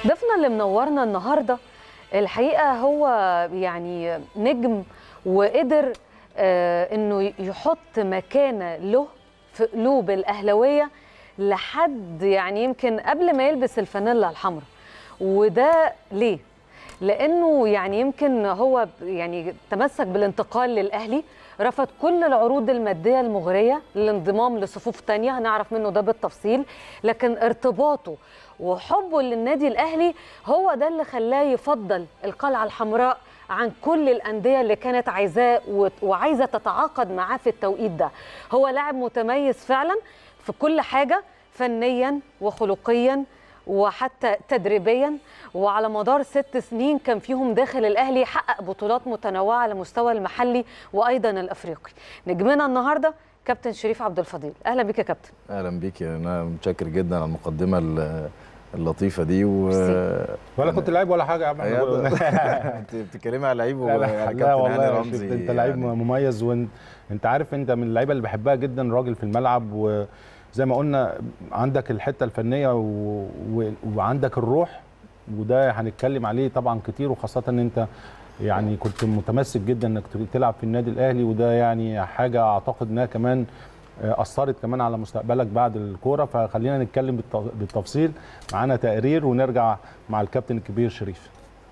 ضيفنا اللي منورنا النهارده الحقيقه هو يعني نجم وقدر آه انه يحط مكانه له في قلوب الاهلاويه لحد يعني يمكن قبل ما يلبس الفانيلا الحمراء وده ليه؟ لانه يعني يمكن هو يعني تمسك بالانتقال للاهلي رفض كل العروض الماديه المغريه للانضمام لصفوف تانية هنعرف منه ده بالتفصيل لكن ارتباطه وحبه للنادي الاهلي هو ده اللي خلاه يفضل القلعه الحمراء عن كل الانديه اللي كانت عايزاه وعايزه تتعاقد معاه في التوقيت ده هو لاعب متميز فعلا في كل حاجه فنيا وخلقيا وحتى تدريبيا وعلى مدار ست سنين كان فيهم داخل الاهلي حقق بطولات متنوعه على المستوى المحلي وايضا الافريقي نجمنا النهارده كابتن شريف عبد الفضيل اهلا بيك يا كابتن اهلا بيك انا متشكر جدا على المقدمه اللطيفه دي و ولا كنت لعيب ولا حاجه يا عم انت بتتكلمي على لعيب لا, لا, لا والله رمزي انت لعيب يعني. مميز وانت عارف انت من اللعيبه اللي بحبها جدا راجل في الملعب و زي ما قلنا عندك الحته الفنيه و... و... وعندك الروح وده هنتكلم عليه طبعا كتير وخاصه ان انت يعني كنت متمسك جدا انك تلعب في النادي الاهلي وده يعني حاجه اعتقد انها كمان اثرت كمان على مستقبلك بعد الكوره فخلينا نتكلم بالتفصيل معانا تقرير ونرجع مع الكابتن الكبير شريف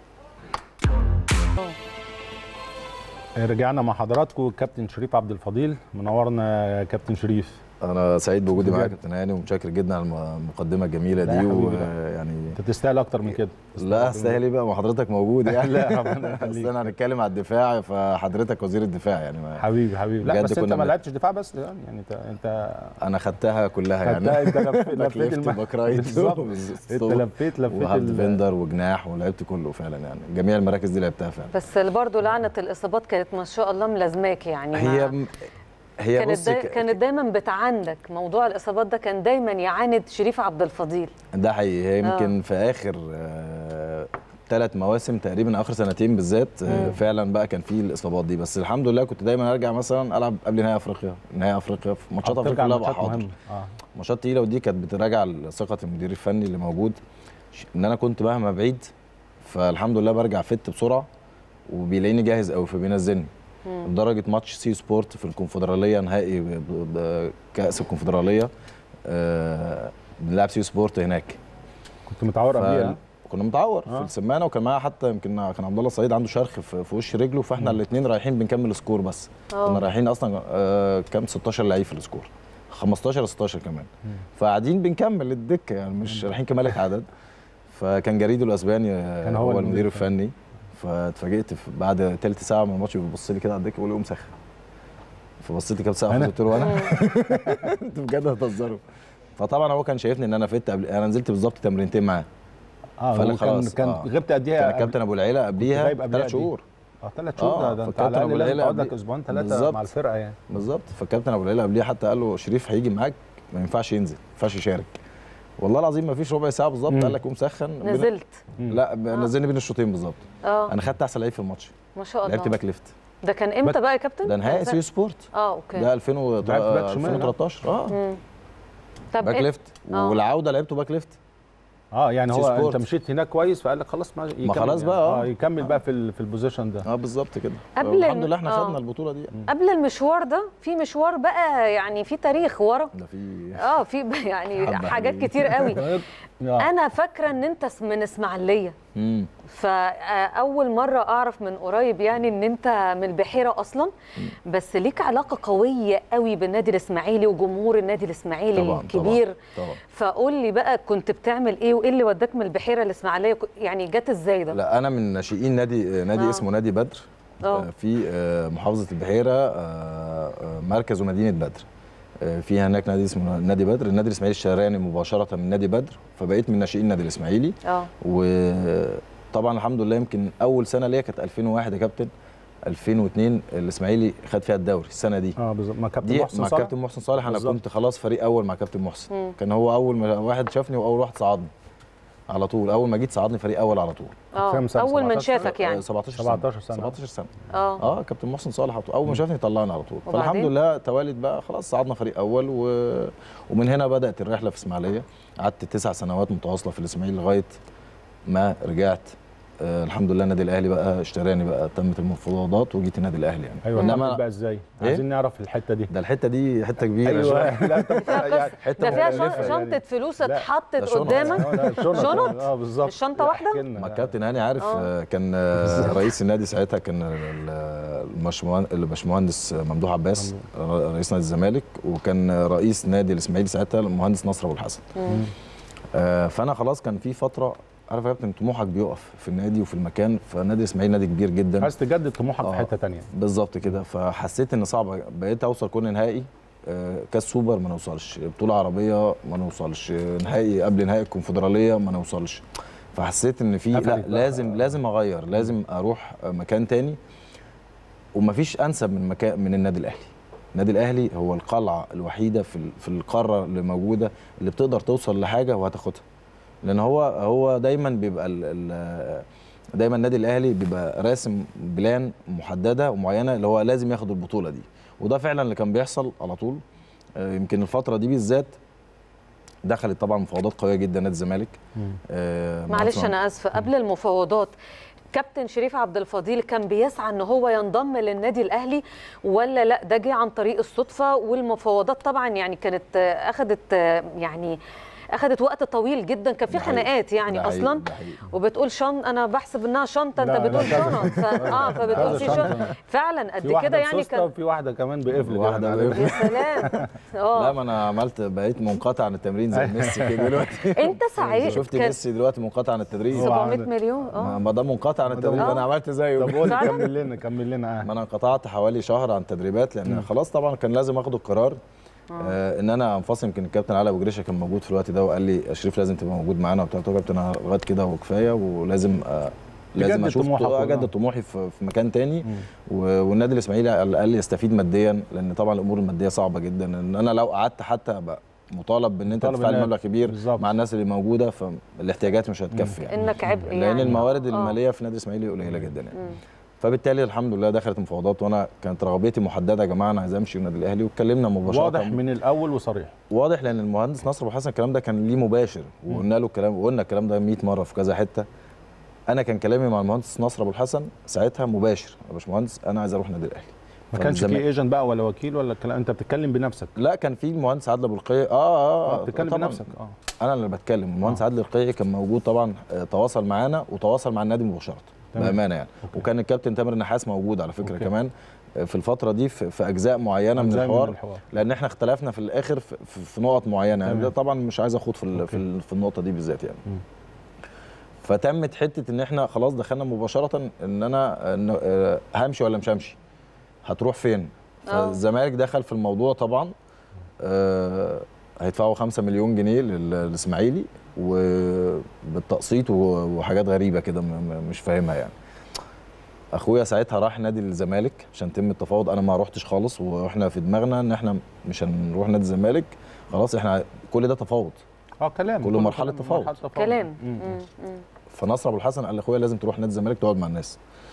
رجعنا مع حضراتكم الكابتن شريف عبد الفضيل منورنا يا كابتن شريف انا سعيد بوجودي معاك يا كابتن هاني ومتشكر جدا على المقدمه الجميله دي ويعني انت تستاهل اكتر من كده لا استاهل ايه بقى ما حضرتك موجود يعني لا ربنا يخليك انا هنتكلم على الدفاع فحضرتك وزير الدفاع يعني حبيبي حبيبي لا بس انت ما لعبتش دفاع بس يعني انت انت انا خدتها كلها يعني انت لفيت باك رايت بالظبط انت لفيت لفيت وهاف ديفندر وجناح ولعبت كله فعلا يعني جميع المراكز دي لعبتها فعلا بس برضه لعنه الاصابات كانت ما شاء الله ملازماك يعني هي هي كانت دا كانت دايما بتعاندك موضوع الاصابات ده كان دايما يعاند شريف عبد الفضيل ده حقيقي هي يمكن آه. في اخر ثلاث آه مواسم تقريبا اخر سنتين بالذات آه فعلا بقى كان في الاصابات دي بس الحمد لله كنت دايما ارجع مثلا العب قبل نهائي افريقيا نهائي افريقيا في ماتشات افريقيا كلها بقى حاضر آه. ماتشات تقيله ودي كانت بتراجع ثقه المدير الفني اللي موجود ان انا كنت مهما بعيد فالحمد لله برجع فت بسرعه وبيلاقيني جاهز قوي فبينزلني لدرجه ماتش سي سبورت في الكونفدراليه نهائي كاس الكونفدراليه آه بنلعب سي سبورت هناك كنت متعور قبليها كنا متعور آه. في السمانه وكان معايا حتى يمكن كان عبد الله السعيد عنده شرخ في, في وش رجله فاحنا الاثنين رايحين بنكمل سكور بس أوه. كنا رايحين اصلا آه كام 16 لعيب في السكور 15 16 كمان فقاعدين بنكمل الدكه يعني مش رايحين كمالة عدد فكان جريدو الاسباني كان هو, هو المدير الفني فاتفاجئت بعد ثلث ساعه من الماتش بيبص لي كده على الدكه بيقول لي قوم سخن فبصيت لي كام ساعه قلت له انا انتوا بجد هتهزروا فطبعا هو كان شايفني ان انا فت قبل انا نزلت بالظبط تمرينتين معاه اه فقال خلاص كان آه. غبت قد ايه كان الكابتن ابو العيله قبليها ثلاث شهور اه ثلاث شهور آه ده انت على الاقل لازم تقعد لك اسبوعين ثلاثه مع الفرقه يعني بالظبط فالكابتن ابو العيله قبليها حتى قال له شريف هيجي معاك ما ينفعش ينزل ما ينفعش يشارك والله العظيم ما فيش ربع ساعه بالظبط قال لك قوم سخن نزلت بين... لا نزلني بين الشوطين بالظبط اه انا خدت احسن لعيب في الماتش ما شاء الله لعبت باك ليفت ده كان امتى بقى يا كابتن؟ ده نهائي سيو سبورت اه اوكي ده 2013 اه طب باك ليفت والعوده لعبته باك ليفت اه يعني هو سبورت. انت مشيت هناك كويس فقال لك خلاص ما ما خلاص بقى اه يكمل بقى في في البوزيشن ده اه بالظبط كده قبل الحمد لله احنا خدنا البطوله دي قبل المشوار ده في مشوار بقى يعني في تاريخ ورا ده في اه في يعني حاجات كتير قوي انا فاكره ان انت من اسماعيليه فاول مره اعرف من قريب يعني ان انت من البحيره اصلا بس ليك علاقه قويه قوي بالنادي الاسماعيلي وجمهور النادي الاسماعيلي طبعًا الكبير طبعًا طبعًا فقول لي بقى كنت بتعمل ايه وايه اللي وداك من البحيره الاسماعيليه يعني جت ازاي ده لا انا من ناشئين نادي نادي آه. اسمه نادي بدر آه. في محافظه البحيره مركز ومدينه بدر في هناك نادي اسمه نادي بدر النادي الاسماعيلي الشهراني مباشره من نادي بدر فبقيت من ناشئين النادي الاسماعيلي اه وطبعا الحمد لله يمكن اول سنه ليا كانت 2001 يا كابتن 2002 الاسماعيلي خد فيها الدوري السنه دي اه بالظبط مع كابتن محسن مع صالح كابتن محسن صالح انا بالزبط. كنت خلاص فريق اول مع كابتن محسن مم. كان هو اول ما واحد شافني واول واحد صعدني على طول اول ما جيت صعدني فريق اول على طول اه كام سنة؟ اول من 17 شافك يعني 17 سنه 17 سنة. 17 سنه اه اه كابتن محسن صالح على طول. اول ما شافني طلعني على طول وبعدين؟ فالحمد لله توالد بقى خلاص صعدنا فريق اول و... ومن هنا بدات الرحله في اسماعيليه قعدت تسع سنوات متواصله في الاسماعيلي لغايه ما رجعت آه الحمد لله النادي الاهلي بقى اشتراني بقى تمت المفاوضات وجيت النادي الاهلي يعني ايوه انما انما بقى ازاي إيه؟ عايزين نعرف الحته دي ده الحته دي حته كبيره ايوه شوية. لا طب يعني حته ده فيها مختلفة شن- يعني. شنطه فلوس لا، اتحطت ده شنط. قدامك آه، لا، شنط شنط؟ اه بالظبط مش شنطة واحدة؟ احكي لنا. ما الكابتن هاني عارف آه. آه. كان آه، رئيس النادي ساعتها كان ال- المشمهن- الباشمهندس ممدوح عباس رئيس نادي الزمالك وكان رئيس نادي الاسماعيلي ساعتها المهندس نصر ابو الحسن مم. آه، فانا خلاص كان في فتره عارف يا كابتن طموحك بيقف في النادي وفي المكان فنادي الاسماعيلي نادي كبير جدا عايز تجدد طموحك في آه. حته تانية بالظبط كده فحسيت ان صعب بقيت اوصل كل نهائي آه، كاس سوبر ما نوصلش بطوله عربيه ما نوصلش آه، نهائي قبل نهائي الكونفدراليه ما نوصلش فحسيت ان في لا قفلت بقى. لازم لازم اغير لازم اروح آه، مكان تاني ومفيش انسب من مكان من النادي الاهلي النادي الاهلي هو القلعه الوحيده في ال- في القاره اللي موجوده اللي بتقدر توصل لحاجه وهتاخدها لان هو هو دايما بيبقى ال ال دايما النادي الاهلي بيبقى راسم بلان محدده ومعينه اللي هو لازم ياخد البطوله دي وده فعلا اللي كان بيحصل على طول آه، يمكن الفتره دي بالذات دخلت طبعا مفاوضات قويه جدا نادي الزمالك آه، مع معلش عثمان. انا اسفه قبل المفاوضات كابتن شريف عبد الفضيل كان بيسعى ان هو ينضم للنادي الاهلي ولا لا ده جه عن طريق الصدفه والمفاوضات طبعا يعني كانت آه، اخذت آه، يعني اخذت وقت طويل جدا كان في ده حقيقي. خناقات يعني ده حقيقي. اصلا ده حقيقي. وبتقول شن انا بحسب انها شنطه انت لا، لا، بتقول كذا. شنط ف... اه فبتقول في كذا شنط شنطة. فعلا في قد واحده كده يعني بسوسته كان وفي واحده كمان بقفل واحدة بقفل. يا سلام لا اه ما انا عملت بقيت منقطع عن التمرين زي ميسي كده دلوقتي انت سعيد شفت كان ميسي دلوقتي منقطع عن التدريب هو 700 عندك- مليون ما اه ما ده منقطع عن التدريب آه. انا عملت زيه طب قول فعلا؟ كمل لنا كمل لنا ما اه انا انقطعت حوالي شهر عن التدريبات لان خلاص طبعا كان لازم اخد القرار آه ان انا انفصل يمكن الكابتن علي ابو جريشه كان موجود في الوقت ده وقال لي يا شريف لازم تبقى موجود معانا وبتاع قلت له يا كابتن أنا لغايه كده وكفايه ولازم آه لازم تجدد اشوف طموحك اجدد والله. طموحي في, في مكان تاني و- والنادي الاسماعيلي على الاقل يستفيد ماديا لان طبعا الامور الماديه صعبه جدا ان انا لو قعدت حتى ابقى مطالب بان انت مطالب تدفع لي إن- مبلغ كبير بالظبط. مع الناس اللي موجوده فالاحتياجات مش هتكفي يعني انك عبء لان يعني الموارد آه. الماليه في النادي الاسماعيلي قليله جدا يعني مم. فبالتالي الحمد لله دخلت مفاوضات وانا كانت رغبتي محدده يا جماعه انا عايز امشي من النادي الاهلي واتكلمنا مباشره واضح من الاول وصريح واضح لان المهندس نصر ابو حسن الكلام ده كان ليه مباشر وقلنا له الكلام وقلنا الكلام ده 100 مره في كذا حته انا كان كلامي مع المهندس نصر ابو الحسن ساعتها مباشر يا باشمهندس انا عايز اروح النادي الاهلي ما كانش فالزمالك- في ايجنت بقى ولا وكيل ولا الكلام انت بتتكلم بنفسك لا كان في المهندس عادل ابو القيع اه اه, اه بتتكلم طبعاً. بنفسك اه انا اللي بتكلم المهندس عادل القيعي كان موجود طبعا آه، تواصل معانا وتواصل مع النادي مباشره تمام. بامانه يعني أوكي. وكان الكابتن تامر نحاس موجود على فكره أوكي. كمان آه، في الفتره دي في, في اجزاء معينه من أجزاء الحوار الحوار لان احنا اختلفنا في الاخر في, في, في نقط معينه يعني تمام. ده طبعا مش عايز اخوض في ال- في, ال- في النقطه دي بالذات يعني مم. فتمت حته ان احنا خلاص دخلنا مباشره ان انا إن آه، همشي ولا مش همشي هتروح فين آه. فالزمالك دخل في الموضوع طبعا آه، هيدفعوا 5 مليون جنيه لل- للاسماعيلي وبالتقسيط و- وحاجات غريبه كده م- م- مش فاهمها يعني اخويا ساعتها راح نادي الزمالك عشان يتم التفاوض انا ما رحتش خالص واحنا في دماغنا ان احنا مش هنروح نادي الزمالك خلاص احنا كل ده تفاوض اه كلام كله مرحلة تفاوض. كلام مم. مم. مم. فنصر ابو الحسن قال لاخويا لازم تروح نادي الزمالك تقعد مع الناس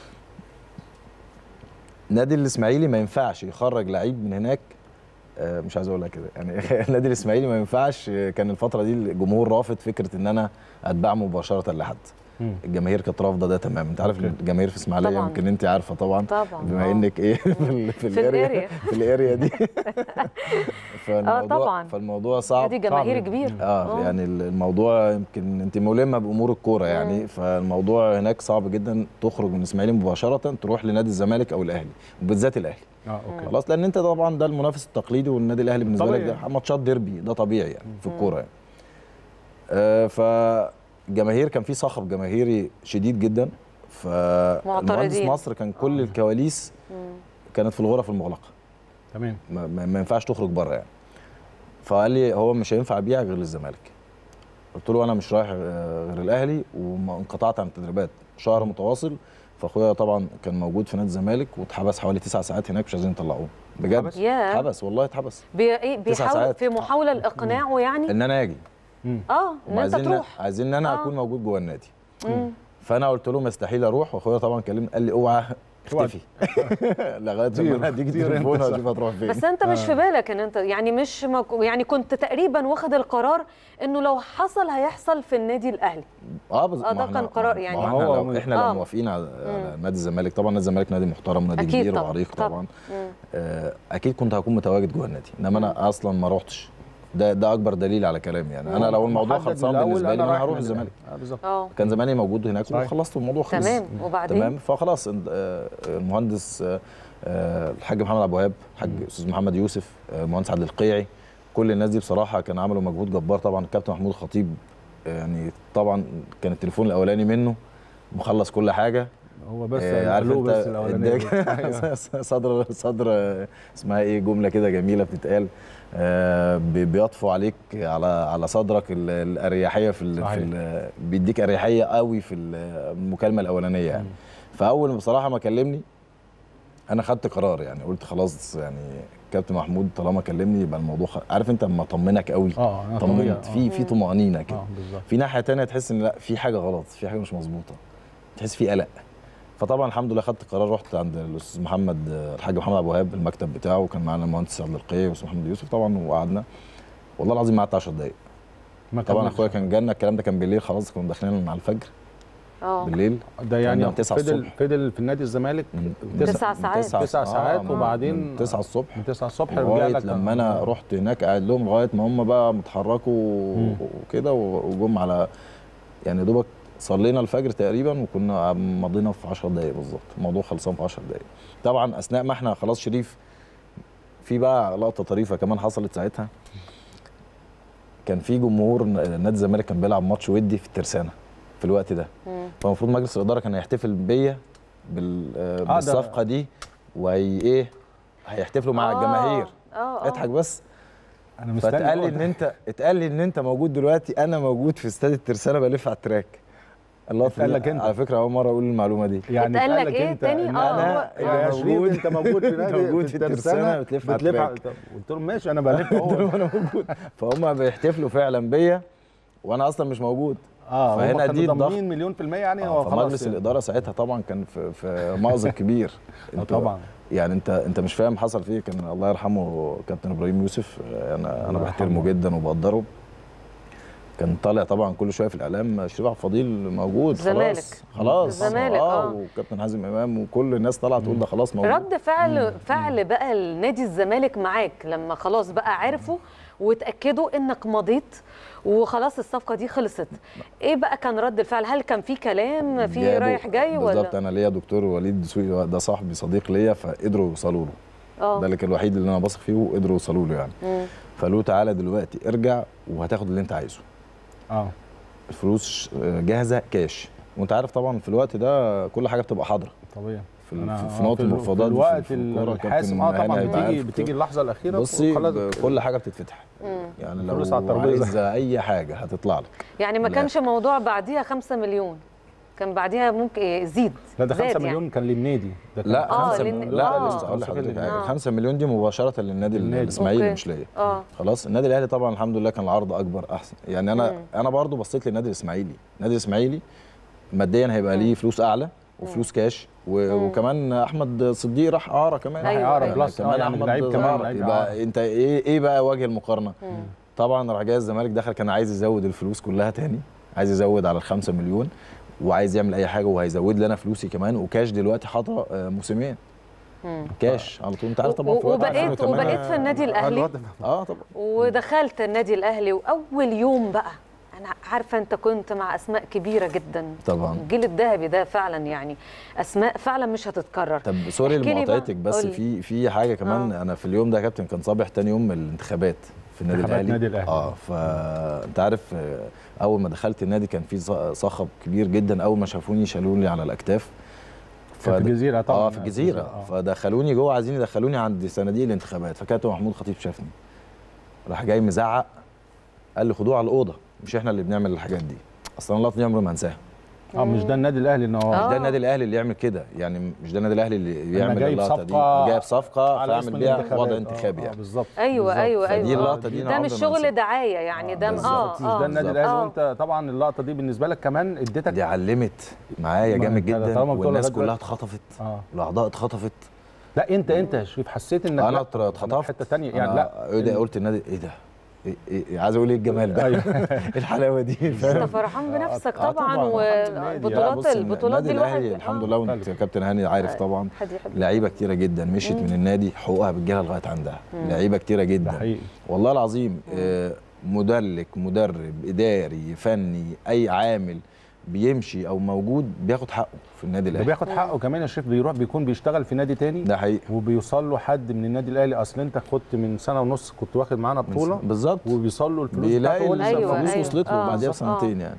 نادي الاسماعيلي ما ينفعش يخرج لعيب من هناك آه، مش عايز اقولها كده يعني النادي الاسماعيلي ما ينفعش آه، كان الفتره دي الجمهور رافض فكره ان انا اتباع مباشره لحد مم. الجماهير كانت رافضه ده تمام انت عارف أوكي. الجماهير في اسماعيليه طبعاً. يمكن انت عارفه طبعا طبعا بما آه. انك ايه في, ال- في, في الاريا الاريا. في الاريا دي فالموضوع طبعاً. فالموضوع صعب دي جماهير صعب. كبير اه يعني الموضوع يمكن انت ملمه بامور الكوره يعني مم. فالموضوع هناك صعب جدا تخرج من الاسماعيلي مباشره تروح لنادي الزمالك او الاهلي وبالذات الاهلي اه اوكي خلاص لان انت طبعا ده المنافس التقليدي والنادي الاهلي بالنسبه لك طبيعي. ده ماتشات ديربي ده طبيعي يعني في الكوره يعني آه فجماهير كان في صخب جماهيري شديد جدا فالمهندس معترضين. مصر كان كل الكواليس مم. كانت في الغرف المغلقه تمام ما, ما ما ينفعش تخرج بره يعني فقال لي هو مش هينفع ابيعك غير للزمالك قلت له انا مش رايح آه، غير الاهلي وانقطعت عن التدريبات شهر متواصل فاخويا طبعا كان موجود في نادي الزمالك واتحبس حوالي تسع ساعات هناك مش عايزين يطلعوه بجد اتحبس؟ يا اتحبس والله اتحبس بي... إيه تسع بيحاول ساعات. في محاوله لاقناعه يعني ان انا اجي مم. اه ان هم انت عايزين تروح عايزين ان انا آه. اكون موجود جوه النادي مم. فانا قلت له مستحيل اروح واخويا طبعا كلمني قال لي اوعى اختفي لغايه لما انا اديك كتير تليفون انت صح. واشوف هتروح فين بس انت مش في بالك ان انت يعني مش مك... يعني كنت تقريبا واخد القرار انه لو حصل هيحصل في النادي الاهلي اه بس آه، ده ما كان احنا- قرار ما يعني. هو هو احنا لو احنا لو آه. موافقين على على نادي الزمالك طبعا نادي الزمالك نادي محترم نادي أكيد كبير طبعاً، وعريق طبعاً. طبعا مم. آه، اكيد كنت هكون متواجد جوه النادي انما انا اصلا ما روحتش ده ده اكبر دليل على كلامي يعني انا لو الموضوع محدد خلصان من الأول بالنسبه لي انا رايح هروح النادي الزمالك الأهلي. اه بالظبط اه كان زماني موجود هناك صحيح. وخلصت والموضوع خلص تمام وبعدين تمام فخلاص انت- آه، المهندس آه، آه، الحاج محمد ابو وهاب الحاج استاذ محمد يوسف آه، المهندس عادل القيعي كل الناس دي بصراحه كانوا عملوا مجهود جبار طبعا الكابتن محمود خطيب آه، يعني طبعا كان التليفون الاولاني منه مخلص كل حاجه هو بس آه، عارف قالوه انت بس الاولانيه اداك أيوة. صدر صدر آه، اسمها ايه جمله كده جميله بتتقال آه، بي- بيطفو عليك على على صدرك ال- الاريحيه في ال في صحيح. ال بيديك اريحيه قوي في المكالمه الاولانيه يعني فاول بصراحه ما كلمني انا خدت قرار يعني قلت خلاص يعني كابتن محمود طالما كلمني يبقى الموضوع خ... عارف انت لما اطمنك قوي اه أنا طبيعي. طمنت في في طمانينه كده اه بالظبط في ناحيه تانية تحس ان لا في حاجه غلط في حاجه مش مظبوطه تحس في قلق فطبعا الحمد لله خدت قرار رحت عند الاستاذ محمد آه، الحاج محمد ابو وهاب المكتب بتاعه وكان معانا المهندس عبد القيع والاستاذ محمد يوسف طبعا وقعدنا والله العظيم ما قعدت 10 دقائق ما طبعا كملش. اخويا كان جالنا الكلام ده كان بالليل خلاص كنا داخلين على الفجر اه بالليل ده يعني كان تسعة فضل الصبح. فضل في النادي الزمالك من تسع ساعات. تسع ساعات من- وبعدين من 9 الصبح من 9 الصبح رجع لغايه لك لما انا رحت هناك قاعد لهم لغايه ما هم بقى متحركوا مم. وكده وجم على يعني دوبك صلينا الفجر تقريبا وكنا مضينا في 10 دقائق بالظبط الموضوع خلصان في 10 دقائق طبعا اثناء ما احنا خلاص شريف في بقى لقطه طريفه كمان حصلت ساعتها كان في جمهور نادي الزمالك كان بيلعب ماتش ودي في الترسانه في الوقت ده مم. فالمفروض مجلس الاداره كان هيحتفل بيا بال آه، ده- بالصفقه دي وهي ايه هيحتفلوا مع آه، الجماهير اه اه اضحك بس انا مستني فاتقال لي الوقت. ان انت اتقال لي ان انت موجود دلوقتي انا موجود في استاد الترسانه بلف على التراك الله اتقال لك انت. على فكره اول مره اقول المعلومه دي يعني اتقال اتقال لك لك ايه انت تاني؟ إن آه، انا هو- يا آه. شريف موجود. انت موجود في نادي موجود في الترسانة بتلف على التراك. قلت له ماشي انا بلف قلت اهو لهم انا موجود فهم بيحتفلوا فعلا بيا وانا اصلا مش موجود اه فهنا فهنا دي دي الضغط. ضامنين مليون في المية يعني آه، هو خلاص فمجلس يعني. الاداره ساعتها طبعا كان في في مأزق كبير آه، انتوا- طبعا يعني انت انت مش فاهم حصل فيه كان الله يرحمه كابتن ابراهيم يوسف آه، انا انا الله بحترمه يرحمه. جدا وبقدره كان طالع طبعا كل شويه في الاعلام شريف عبد الفضيل موجود الزمالك. خلاص خلاص الزمالك، آه. وكابتن حازم امام وكل الناس طالعه تقول ده خلاص موجود رد فعل فعل بقى النادي الزمالك معاك لما خلاص بقى عرفوا وتاكدوا انك مضيت وخلاص الصفقه دي خلصت ايه بقى كان رد الفعل هل كان في كلام في جابوا- رايح جاي بالظبط ولا انا ليا دكتور وليد دسوقي ده صاحبي صديق ليا فقدروا يوصلوا له اه ده اللي كان الوحيد اللي انا بثق فيه وقدروا يوصلوا له يعني مم. فقالوا له تعالى دلوقتي ارجع وهتاخد اللي انت عايزه اه الفلوس جاهزه كاش وانت عارف طبعا في الوقت ده كل حاجه بتبقى حاضره طبيعي في, أنا- في, آه، في نقط ال- المفاوضات في دي الوقت في الكورة، الحاسم كابتن اه هاني طبعا هيبقى بتيجي عارف بتيجي اللحظه الاخيره بصي وخلاص ب- كل حاجه بتتفتح مم. يعني لو الفلوس على الترابيزة. عايزه اي حاجه هتطلع لك يعني ما لا. كانش موضوع بعديها 5 مليون كان بعديها ممكن يزيد لا ده 5 زاد مليون كان للنادي ده كان لا آه، خمسة لأن- مليون لا آه. بص اقول لحضرتك حاجه آه. 5 مليون دي مباشره للنادي للنادي. الاسماعيلي أوكي. مش ليا اه خلاص النادي الاهلي طبعا الحمد لله كان العرض اكبر احسن يعني انا مم. انا برضو بصيت للنادي الاسماعيلي النادي الاسماعيلي ماديا هيبقى ليه فلوس اعلى وفلوس كاش و... وكمان احمد صديق راح اعاره كمان أيوة، إعارة أيوة. بلس، آه، كمان يعني احمد لعيب كمان، إعارة. لعيب يبقى إعارة. انت ايه ايه بقى وجه المقارنه مم. طبعا راح جاي الزمالك دخل كان عايز يزود الفلوس كلها تاني عايز يزود على الخمسة مليون وعايز يعمل اي حاجه وهيزود لي انا فلوسي كمان وكاش دلوقتي حاطه آه، موسمين مم. كاش على طول انت عارف طبعا و- في وقت وبقيت 2008 وبقيت في النادي الاهلي اه طبعا ودخلت النادي الاهلي واول يوم بقى انا عارفه انت كنت مع اسماء كبيره جدا طبعا الجيل الذهبي ده فعلا يعني اسماء فعلا مش هتتكرر طب سوري احكي لي بقى، لمقاطعتك بس قولي. في في حاجه كمان آه. انا في اليوم ده يا كابتن كان صباح تاني يوم من الانتخابات في النادي انتخابات الاهلي النادي الأهلي. اه فانت عارف آه، اول ما دخلت النادي كان في ص- صخب كبير جدا اول ما شافوني شالوني على الاكتاف كان في فد- الجزيره طبعا اه في الجزيره آه. فدخلوني جوه عايزين يدخلوني عند صناديق الانتخابات فكابتن محمود خطيب شافني راح جاي مزعق قال لي خدوه على الاوضه مش احنا اللي بنعمل الحاجات دي اصلا اللقطه دي عمري ما انساها اه مش ده النادي الاهلي ان هو مش آه. ده النادي الاهلي اللي يعمل كده يعني مش ده النادي الاهلي اللي بيعمل جايب اللقطه دي صفقة أنا جايب صفقه على اسم فاعمل بيها الانتخابات. وضع آه، انتخابي آه يعني بالظبط ايوه بالظبط. ايوه فدي ايوه اللقطة دي أنا ده عمري مش ما شغل أنساها. دعايه يعني ده اه بالظبط. مش ده النادي بالظبط. الاهلي آه. وانت طبعا اللقطه دي بالنسبه لك كمان اديتك دي علمت معايا ما جامد أنت جدا طالما بتقول والناس لغاية كلها دلوقتي. اتخطفت اه الاعضاء اتخطفت لا انت انت يا شريف حسيت انك انا لا، اتر- اتخطفت حته ثانيه يعني أنا لا ايه ده قلت النادي ايه ده إيه إيه عايز اقول ايه الجمال ده أيوة. ايه الحلاوه دي انت فاهم فرحان بنفسك آه، طبعا طبعاً. النادي. لا، والبطولات بص، البطولات دي النادي الواحد الاهلي الحمد آه. لله وانت يا كابتن هاني عارف طبعا حد يحب لعيبه كتيره جدا مشيت من النادي حقوقها بتجيلها لغايه عندها لعيبه كتيره ده جدا حقيقي والله العظيم آه، مدلك مدرب اداري فني اي عامل بيمشي او موجود بياخد حقه في النادي ده الاهلي بياخد حقه كمان يا شريف بيروح بيكون بيشتغل في نادي تاني ده حقيقي وبيوصل له حد من النادي الاهلي اصل انت كنت من سنه ونص كنت واخد معانا بطوله بالظبط وبيوصل له الفلوس بيلاقي بتاعته هو اللي أيوة، الفلوس أيوة. وصلت له آه، بعديها بالظبط. بسنتين يعني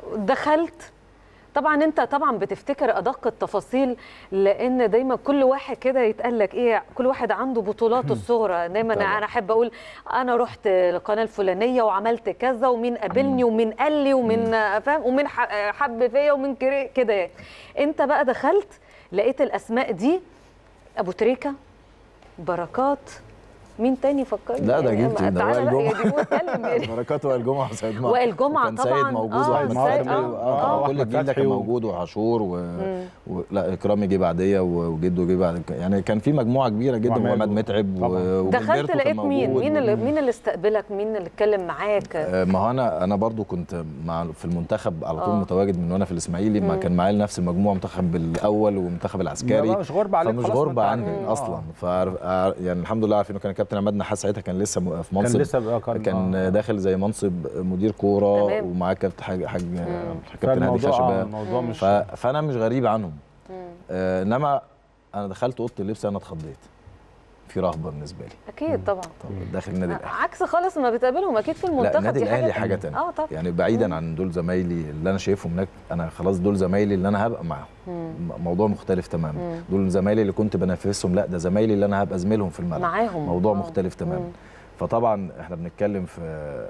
دخلت طبعا انت طبعا بتفتكر ادق التفاصيل لان دايما كل واحد كده يتقال لك ايه كل واحد عنده بطولاته الصغرى دايما طبعاً. انا احب اقول انا رحت القناه الفلانيه وعملت كذا ومين قابلني ومين قال لي ومين فاهم ومين ح- حب فيا ومين كري- كده يعني انت بقى دخلت لقيت الاسماء دي ابو تريكه بركات مين تاني فكرني لا ده يعني جبت ده تعالى وائل بقى جمعه يا دي اتكلم يعني. بركات وائل جمعه وسيد معاذ وائل جمعة وكان سيد طبعاً. موجود آه، واحمد سيد، فتحي آه، اه آه، كل وأحمد الجيل ده فتحي كان و- موجود وعاشور و... و... لا اكرامي جه بعديه و- وجده جه بعد يعني كان في مجموعه كبيره جدا وعماد وعماد و- متعب و... طبعاً. دخلت وجilberto كان لقيت مين موجود مين و- اللي مين اللي استقبلك مين اللي اتكلم معاك آه، ما هو انا انا برضو كنت مع في المنتخب على طول آه. متواجد من وانا في الاسماعيلي ما كان معايا نفس المجموعه منتخب الاول والمنتخب العسكري لا، مش غربة عليك فمش خلاص، غربه ما أنت عني عارف. اصلا آه. ف يعني الحمد لله عارفين كان كابتن عماد نحاس ساعتها كان لسه م- في كان منصب لسه بقى كان كان آه. داخل زي منصب مدير كوره تمام. ومعاه كابتن حاج حاج كابتن هادي فالموضوع آه، خشبه الموضوع مش ف... فانا مش غريب عنهم آه انما انا دخلت اوضه اللبس انا اتخضيت في رهبه بالنسبه لي اكيد طبعا طب داخل النادي الاهلي عكس خالص ما بتقابلهم اكيد في لا المنتخب النادي دي الاهلي حاجه تانية اه طبعا يعني بعيدا عن دول زمايلي اللي انا شايفهم هناك انا خلاص دول زمايلي اللي انا هبقى معاهم م- موضوع مختلف تماما دول زمايلي اللي كنت بنافسهم لا ده زمايلي اللي انا هبقى زميلهم في الملعب معاهم. موضوع آه. مختلف تماما مم. فطبعا احنا بنتكلم في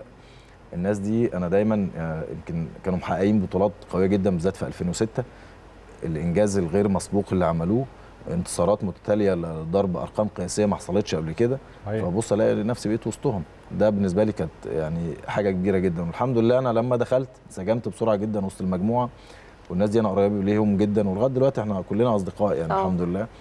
الناس دي انا دايما آه، يمكن كانوا محققين بطولات قويه جدا بالذات في 2006 الانجاز الغير مسبوق اللي عملوه انتصارات متتاليه لضرب ارقام قياسيه ما حصلتش قبل كده أيوة. فبص الاقي نفسي بقيت وسطهم ده بالنسبه لي كانت يعني حاجه كبيره جدا والحمد لله انا لما دخلت انسجمت بسرعه جدا وسط المجموعه والناس دي انا قريب ليهم جدا ولغايه دلوقتي احنا كلنا اصدقاء يعني آه. الحمد لله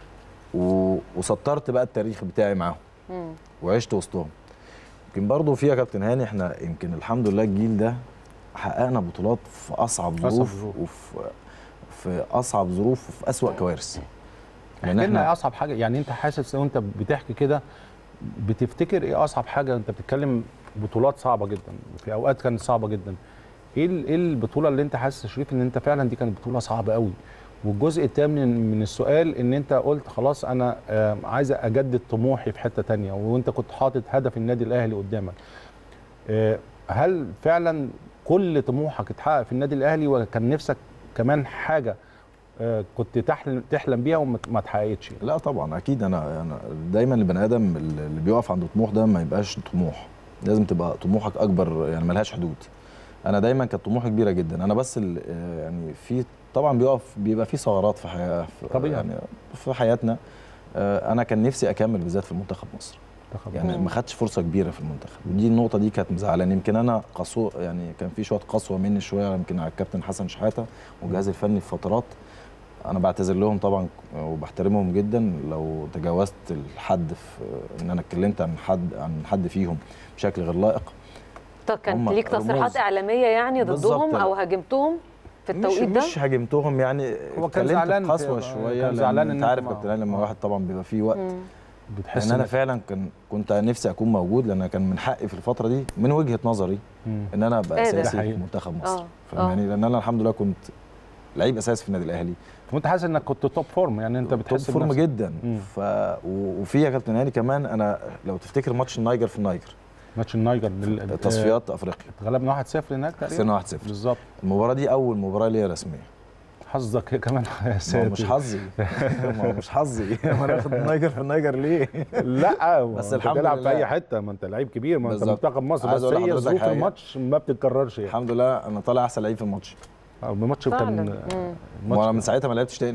و... وسطرت بقى التاريخ بتاعي معاهم مم. وعشت وسطهم يمكن برضه فيها كابتن هاني احنا يمكن الحمد لله الجيل ده حققنا بطولات في اصعب أصعب ظروف ظروف. وفي في اصعب ظروف وفي اسوأ كوارث احكي لنا ايه اصعب حاجه يعني انت حاسس وانت بتحكي كده بتفتكر ايه اصعب حاجه انت بتتكلم بطولات صعبه جدا في اوقات كانت صعبه جدا ايه ال- ايه البطوله اللي انت حاسس يا شريف ان انت فعلا دي كانت بطوله صعبه قوي والجزء الثاني من من السؤال ان انت قلت خلاص انا آه، عايز اجدد طموحي في حته تانية وانت كنت حاطط هدف النادي الاهلي قدامك آه، هل فعلا كل طموحك اتحقق في النادي الاهلي وكان نفسك كمان حاجه آه، كنت تحلم تحلم بيها وما ما اتحققتش لا طبعا اكيد انا انا دايما البني ادم اللي بيقف عند طموح ده ما يبقاش طموح لازم تبقى طموحك اكبر يعني ملهاش حدود انا دايما كانت طموحي كبيره جدا انا بس ال- يعني في طبعا بيقف بيبقى في ثغرات في حياه في طبيعي. يعني في حياتنا آه، انا كان نفسي اكمل بالذات في المنتخب مصر منتخب يعني مم. ما خدتش فرصه كبيره في المنتخب ودي النقطه دي كانت مزعلاني يمكن انا قسوه يعني كان في شويه قسوه مني شويه يمكن على الكابتن حسن شحاته والجهاز الفني في فترات انا بعتذر لهم طبعا وبحترمهم جدا لو تجاوزت الحد في ان انا اتكلمت عن حد عن حد فيهم بشكل غير لائق طب كان هم ليك تصريحات رموز. اعلاميه يعني بالظبط. ضدهم او هاجمتهم في مش التوقيت ده مش هاجمتهم يعني هو كان اتكلمت زعلان في- بقسوه كان شويه لأن زعلان إن انت أنت عارف ما- كابتن هاني لما آه. الواحد طبعا بيبقى فيه وقت مم. بتحس لان انا إنك- فعلا كان كنت نفسي اكون موجود لان كان من حقي في الفتره دي من وجهه نظري مم. ان انا ابقى قادر. ده اساسي في حقيقي. منتخب مصر آه. فاهماني لان انا الحمد لله كنت لعيب اساسي في النادي الاهلي وانت حاسس انك كنت توب فورم يعني انت توب بتحس فورم بنفسك. جدا مم. ف و- وفي يا كابتن هاني كمان انا لو تفتكر ماتش النايجر في النايجر ماتش النايجر بال- تصفيات افريقيا آه، اتغلبنا 1-0 هناك تقريبا خسرنا 1-0 بالظبط المباراه دي اول مباراه ليا رسميه حظك كمان يا ما هو ساتر مش حظي ما هو مش حظي ما انا اخد النايجر في النيجر ليه لا بس بس الحمد الحمد تلعب في لله. اي حته ما انت لعيب كبير ما انت بالظبط. منتخب مصر عايز بس أقول هي لحضرتك ظروف حاجة. الماتش ما بتتكررش يعني الحمد لله انا طالع احسن لعيب في الماتش الماتش كان فعلا. مم. الماتش وانا من ساعتها ما لعبتش تاني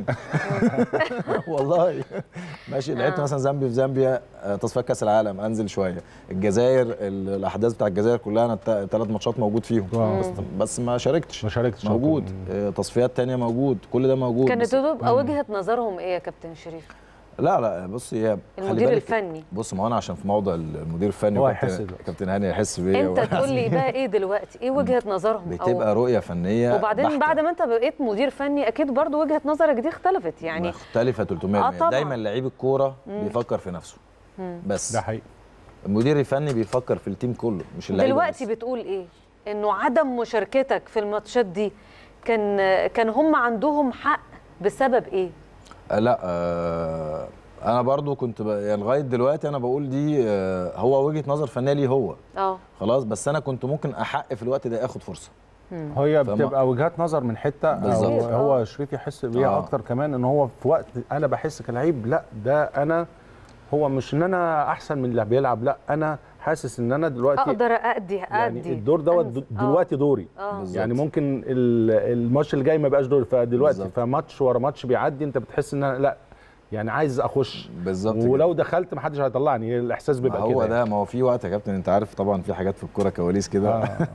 والله ماشي لعبت آه. مثلا زامبيا في زامبيا آه، تصفيات كاس العالم انزل شويه الجزائر ال- الاحداث بتاع الجزائر كلها انا ثلاث ماتشات موجود فيهم آه. بس, بس ما شاركتش ما شاركتش موجود مم. آه، تصفيات تانية موجود كل ده موجود كانت بس- تبقى وجهه نظرهم ايه يا كابتن شريف لا لا بص هي خلي المدير بالك- الفني بص ما هو انا عشان في موضوع المدير الفني هو وكابتن- هيحس دلوقتي. كابتن هاني هيحس بيا انت و- تقول لي بقى ايه دلوقتي ايه وجهه نظرهم أو- بتبقى رؤيه فنيه وبعدين بحتة. بعد ما انت بقيت مدير فني اكيد برضو وجهه نظرك دي اختلفت يعني مختلفه 300 آه طبعاً. دايما لعيب الكوره بيفكر في نفسه بس ده حقيقي المدير الفني بيفكر في التيم كله مش اللعيبه دلوقتي بس. بتقول ايه انه عدم مشاركتك في الماتشات دي كان كان هم عندهم حق بسبب ايه آه لا آه انا برضو كنت ب... يعني لغايه دلوقتي انا بقول دي آه هو وجهه نظر فنيه ليه هو اه خلاص بس انا كنت ممكن احق في الوقت ده اخد فرصه هي فما- بتبقى وجهات نظر من حته بالظبط. هو, هو شريف يحس بيها آه. اكتر كمان ان هو في وقت انا بحس كلعيب لا ده انا هو مش ان انا احسن من اللي بيلعب لا انا حاسس ان انا دلوقتي اقدر ادي يعني ادي الدور دوت أنزل. آه. دلوقتي دوري اه بالظبط. يعني ممكن ال- الماتش اللي جاي ما يبقاش دوري فدلوقتي بالظبط. فماتش ورا ماتش بيعدي انت بتحس ان انا لا يعني عايز اخش بالظبط ولو دخلت ما حدش هيطلعني الاحساس ما بيبقى هو كده ده ما هو في وقت يا كابتن انت عارف طبعا في حاجات في الكوره كواليس كده آه.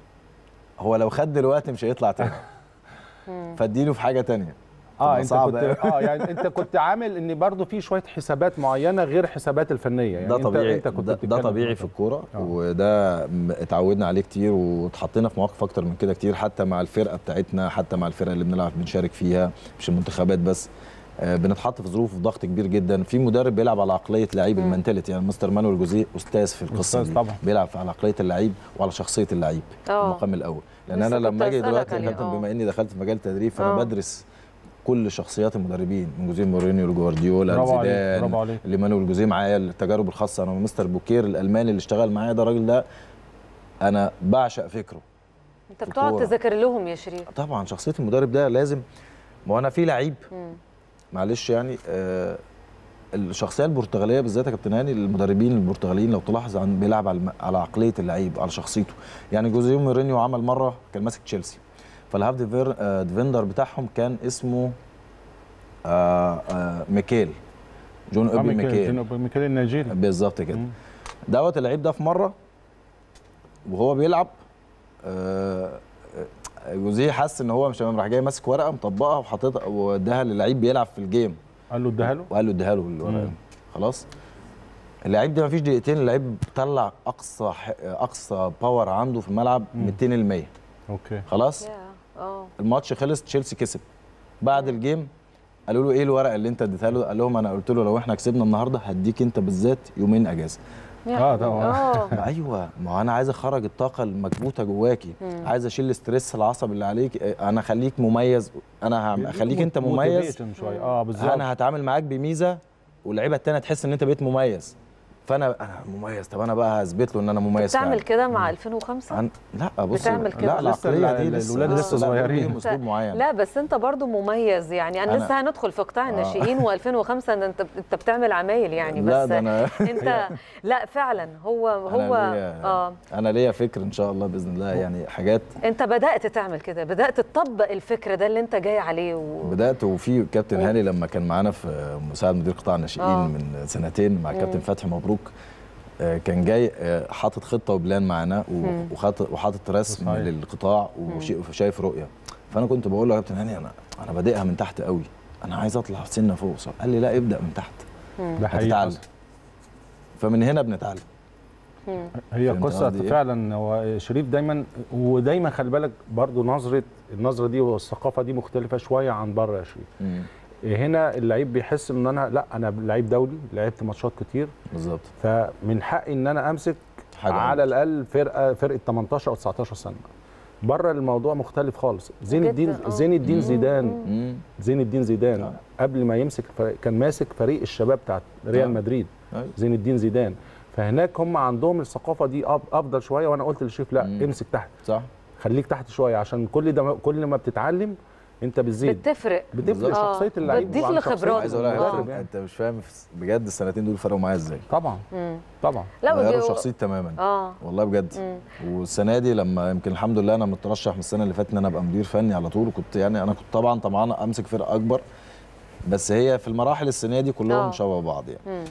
هو لو خد دلوقتي مش هيطلع تاني فاديله في حاجه تانية اه تبقى انت صعبة كنت اه يعني انت كنت عامل ان برضو في شويه حسابات معينه غير حسابات الفنيه يعني ده انت طبيعي انت كنت ده, ده بتتكلم طبيعي في في الكوره آه. وده م- اتعودنا عليه كتير واتحطينا في مواقف اكتر من كده كتير حتى مع الفرقه بتاعتنا حتى مع الفرقه اللي بنلعب بنشارك فيها مش المنتخبات بس آه، بنتحط في ظروف ضغط كبير جدا في مدرب بيلعب على عقليه لعيب المنتاليتي يعني مستر مانويل جوزيه استاذ في القصه أستاذ دي طبعا. بيلعب على عقليه اللعيب وعلى شخصيه اللعيب في آه. المقام الاول لان لسه انا كنت لما اجي هسألك دلوقتي يا عليه، كابتن آه. بما اني دخلت في مجال التدريب فانا آه. بدرس كل شخصيات المدربين من جوزيه مورينيو لجوارديولا برافو عليك، لزيدان برافو عليك. اللي مانويل جوزيه معايا التجارب الخاصه انا مستر بوكير الالماني اللي اشتغل معايا ده الراجل ده انا بعشق فكره انت بتقعد الكورة. تذاكر لهم يا شريف طبعا شخصيه المدرب ده لازم ما هو انا في لعيب مم. معلش يعني آه الشخصيه البرتغاليه بالذات يا كابتن هاني المدربين البرتغاليين لو تلاحظ عن بيلعب على الم- على عقليه اللعيب على شخصيته يعني جوزيه مورينيو عمل مره كان ماسك تشيلسي فالهاف ديفير آه ديفندر بتاعهم كان اسمه آه آه ميكيل جون آه، اوبي ميكيل- ميكيل كان ميكيل النيجيري بالظبط كده مم. دوت اللعيب ده في مره وهو بيلعب آه، آه، جوزيه حس ان هو مش تمام راح جاي ماسك ورقه مطبقها وحاططها واداها للعيب بيلعب في الجيم قال له اداها له وقال له اديها له الورقه مم. خلاص اللعيب ده مفيش دقيقتين اللعيب طلع اقصى ح- اقصى باور عنده في الملعب 200% اوكي خلاص يا اه الماتش خلص تشيلسي كسب بعد الجيم قالوا له ايه الورقه اللي انت اديتها له قال لهم انا قلت له لو احنا كسبنا النهارده هديك انت بالذات يومين اجازه يا آه، حبيبي. طبعا. اه ما ايوه ما هو انا عايز اخرج الطاقه المكبوته جواكي عايز اشيل الاستريس العصبي اللي عليك آه، انا اخليك مميز انا هعم- اخليك انت مميز Motivation شويه اه بالظبط انا هتعامل معاك بميزه واللعيبه التانيه تحس ان انت بقيت مميز فانا انا مميز طب انا بقى هثبت له ان انا مميز بتعمل فعلا. كده مع 2005 عن... لا بص بتعمل كده. لا لسه العقليه ال- دي لسه الولاد لسه لا، صغيرين. ليهم اسلوب معين لا بس انت برضو مميز يعني انا أنا- لسه هندخل في قطاع الناشئين و2005 ده انت انت بتعمل عمايل يعني لا بس ده انا انت لا فعلا هو هو أنا ليا اه انا ليا فكر ان شاء الله باذن الله يعني حاجات انت بدات تعمل كده بدات تطبق الفكر ده اللي انت جاي عليه و... بدات وفي كابتن هاني لما كان معانا في مساعد مدير قطاع الناشئين آه. من سنتين مع الكابتن فتحي مبروك آه، كان جاي آه، حاطط خطه وبلان معانا و- وحاطط وحاطط رسم صحيح. للقطاع وشايف رؤيه فانا كنت بقول له يا كابتن هاني انا انا بادئها من تحت قوي انا عايز اطلع سنه فوق صح. قال لي لا ابدا من تحت ده حقيقي هتتعلم حصل. فمن هنا بنتعلم هي فهمت قصه قصدي إيه؟ فعلا هو شريف دايما ودايما خلي بالك برضو نظره النظره دي والثقافه دي مختلفه شويه عن بره يا شريف مم. هنا اللعيب بيحس ان انا لا انا لعيب دولي لعبت ماتشات كتير بالظبط فمن حقي ان انا امسك حاجة على عندك. الاقل فرقه فرقه 18 او 19 سنه بره الموضوع مختلف خالص زين جداً، الدين آه. زين الدين زيدان مم. زين الدين زيدان آه. قبل ما يمسك الفريق كان ماسك فريق الشباب بتاع آه. ريال مدريد أيوة. زين الدين زيدان فهناك هم عندهم الثقافه دي أف- افضل شويه وانا قلت للشيف لا مم. امسك تحت صح خليك تحت شويه عشان كل ده كل ما بتتعلم انت بتزيد بتفرق بتفرق آه. شخصيه اللعيب بتضيف وعن له شخصية خبرات. عايز اقول لك آه. المدرب يعني. انت مش فاهم بجد السنتين دول فرقوا معايا ازاي طبعا مم. طبعا لا غيروا ودي- شخصيتي تماما اه والله بجد والسنه دي لما يمكن الحمد لله انا مترشح من السنه اللي فاتت ان انا ابقى مدير فني على طول وكنت يعني انا كنت طبعا طبعا امسك فرقه اكبر بس هي في المراحل السنه دي كلهم آه. شبه بعض يعني مم.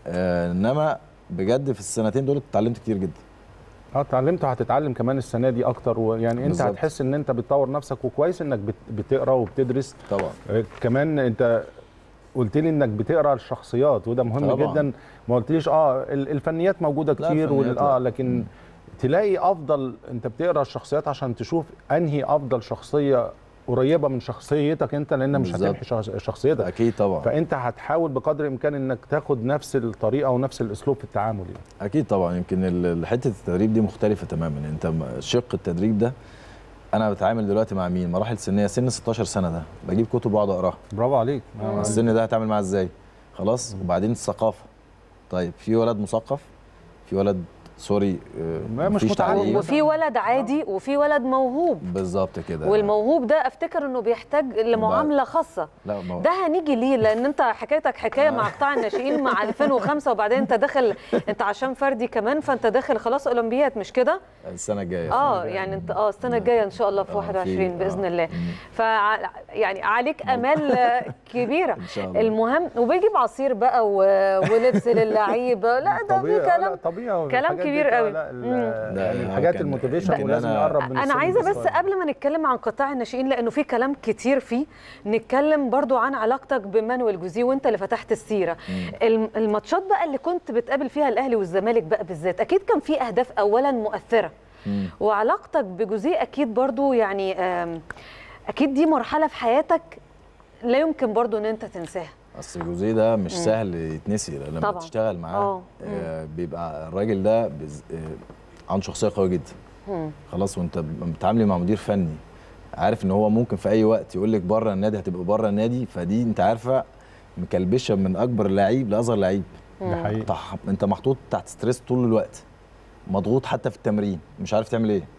آه انما بجد في السنتين دول اتعلمت كتير جدا اه اتعلمت وهتتعلم كمان السنه دي اكتر ويعني انت بالظبط. هتحس ان انت بتطور نفسك وكويس انك بت- بتقرا وبتدرس طبعا آه، كمان انت قلت لي انك بتقرا الشخصيات وده مهم طبعاً. جدا ما قلتليش اه ال- الفنيات موجوده لا، كتير وال- الفنيات اه لا. لكن تلاقي افضل انت بتقرا الشخصيات عشان تشوف انهي افضل شخصيه قريبه من شخصيتك انت لان مش بالظبط. هتمحي شخص- شخصيتك اكيد طبعا فانت هتحاول بقدر الامكان انك تاخد نفس الطريقه ونفس الاسلوب في التعامل يعني. اكيد طبعا يمكن ال- حته التدريب دي مختلفه تماما انت م- شق التدريب ده انا بتعامل دلوقتي مع مين مراحل سنيه سن 16 سنه ده بجيب كتب واقعد اقراها برافو عليك آه. السن ده هتعامل معاه ازاي خلاص وبعدين الثقافه طيب في ولد مثقف في ولد سوري آه، ما مش مفيش متعلم. تعليم. وفي ولد عادي وفي ولد موهوب بالظبط كده والموهوب ده افتكر انه بيحتاج لمعامله خاصه لا ما ده هنيجي ليه لان انت حكايتك حكايه مع قطاع الناشئين مع 2005 وبعدين انت داخل انت عشان فردي كمان فانت داخل خلاص اولمبياد مش كده السنه الجايه اه يعني انت اه السنه الجايه ان شاء الله في آه، 21 في- باذن آه. الله مم. ف يعني عليك امال كبيره ان شاء الله المهم وبيجيب عصير بقى و... ولبس للعيبه لا ده في طبيعي آه، لا، كلام طبيعي كلام الحاجات دي كبير بتبقى- قوي. لا، ال- مم. ده يعني هو الحاجات كان- الموتيفيشن يمكن ولازم أنا- يقرب من انا السن عايزه دي بس شوية. قبل ما نتكلم عن قطاع الناشئين لانه في كلام كتير فيه نتكلم برضو عن علاقتك بمانويل جوزيه وانت اللي فتحت السيره الم- الماتشات بقى اللي كنت بتقابل فيها الاهلي والزمالك بقى بالذات اكيد كان في اهداف اولا مؤثره مم. وعلاقتك بجوزيه اكيد برضو يعني آم، اكيد دي مرحله في حياتك لا يمكن برضو ان انت تنساها اصل جوزيه ده مش سهل يتنسي لما طبعاً. تشتغل معاه آه. آه بيبقى الراجل ده بز... آه عنده شخصيه قويه جدا مم. خلاص وانت بتتعاملي مع مدير فني عارف ان هو ممكن في اي وقت يقول لك بره النادي هتبقى بره النادي فدي انت عارفه مكلبشه من اكبر لعيب لاصغر لعيب ده حقيقي انت انت محطوط تحت ستريس طول الوقت مضغوط حتى في التمرين مش عارف تعمل ايه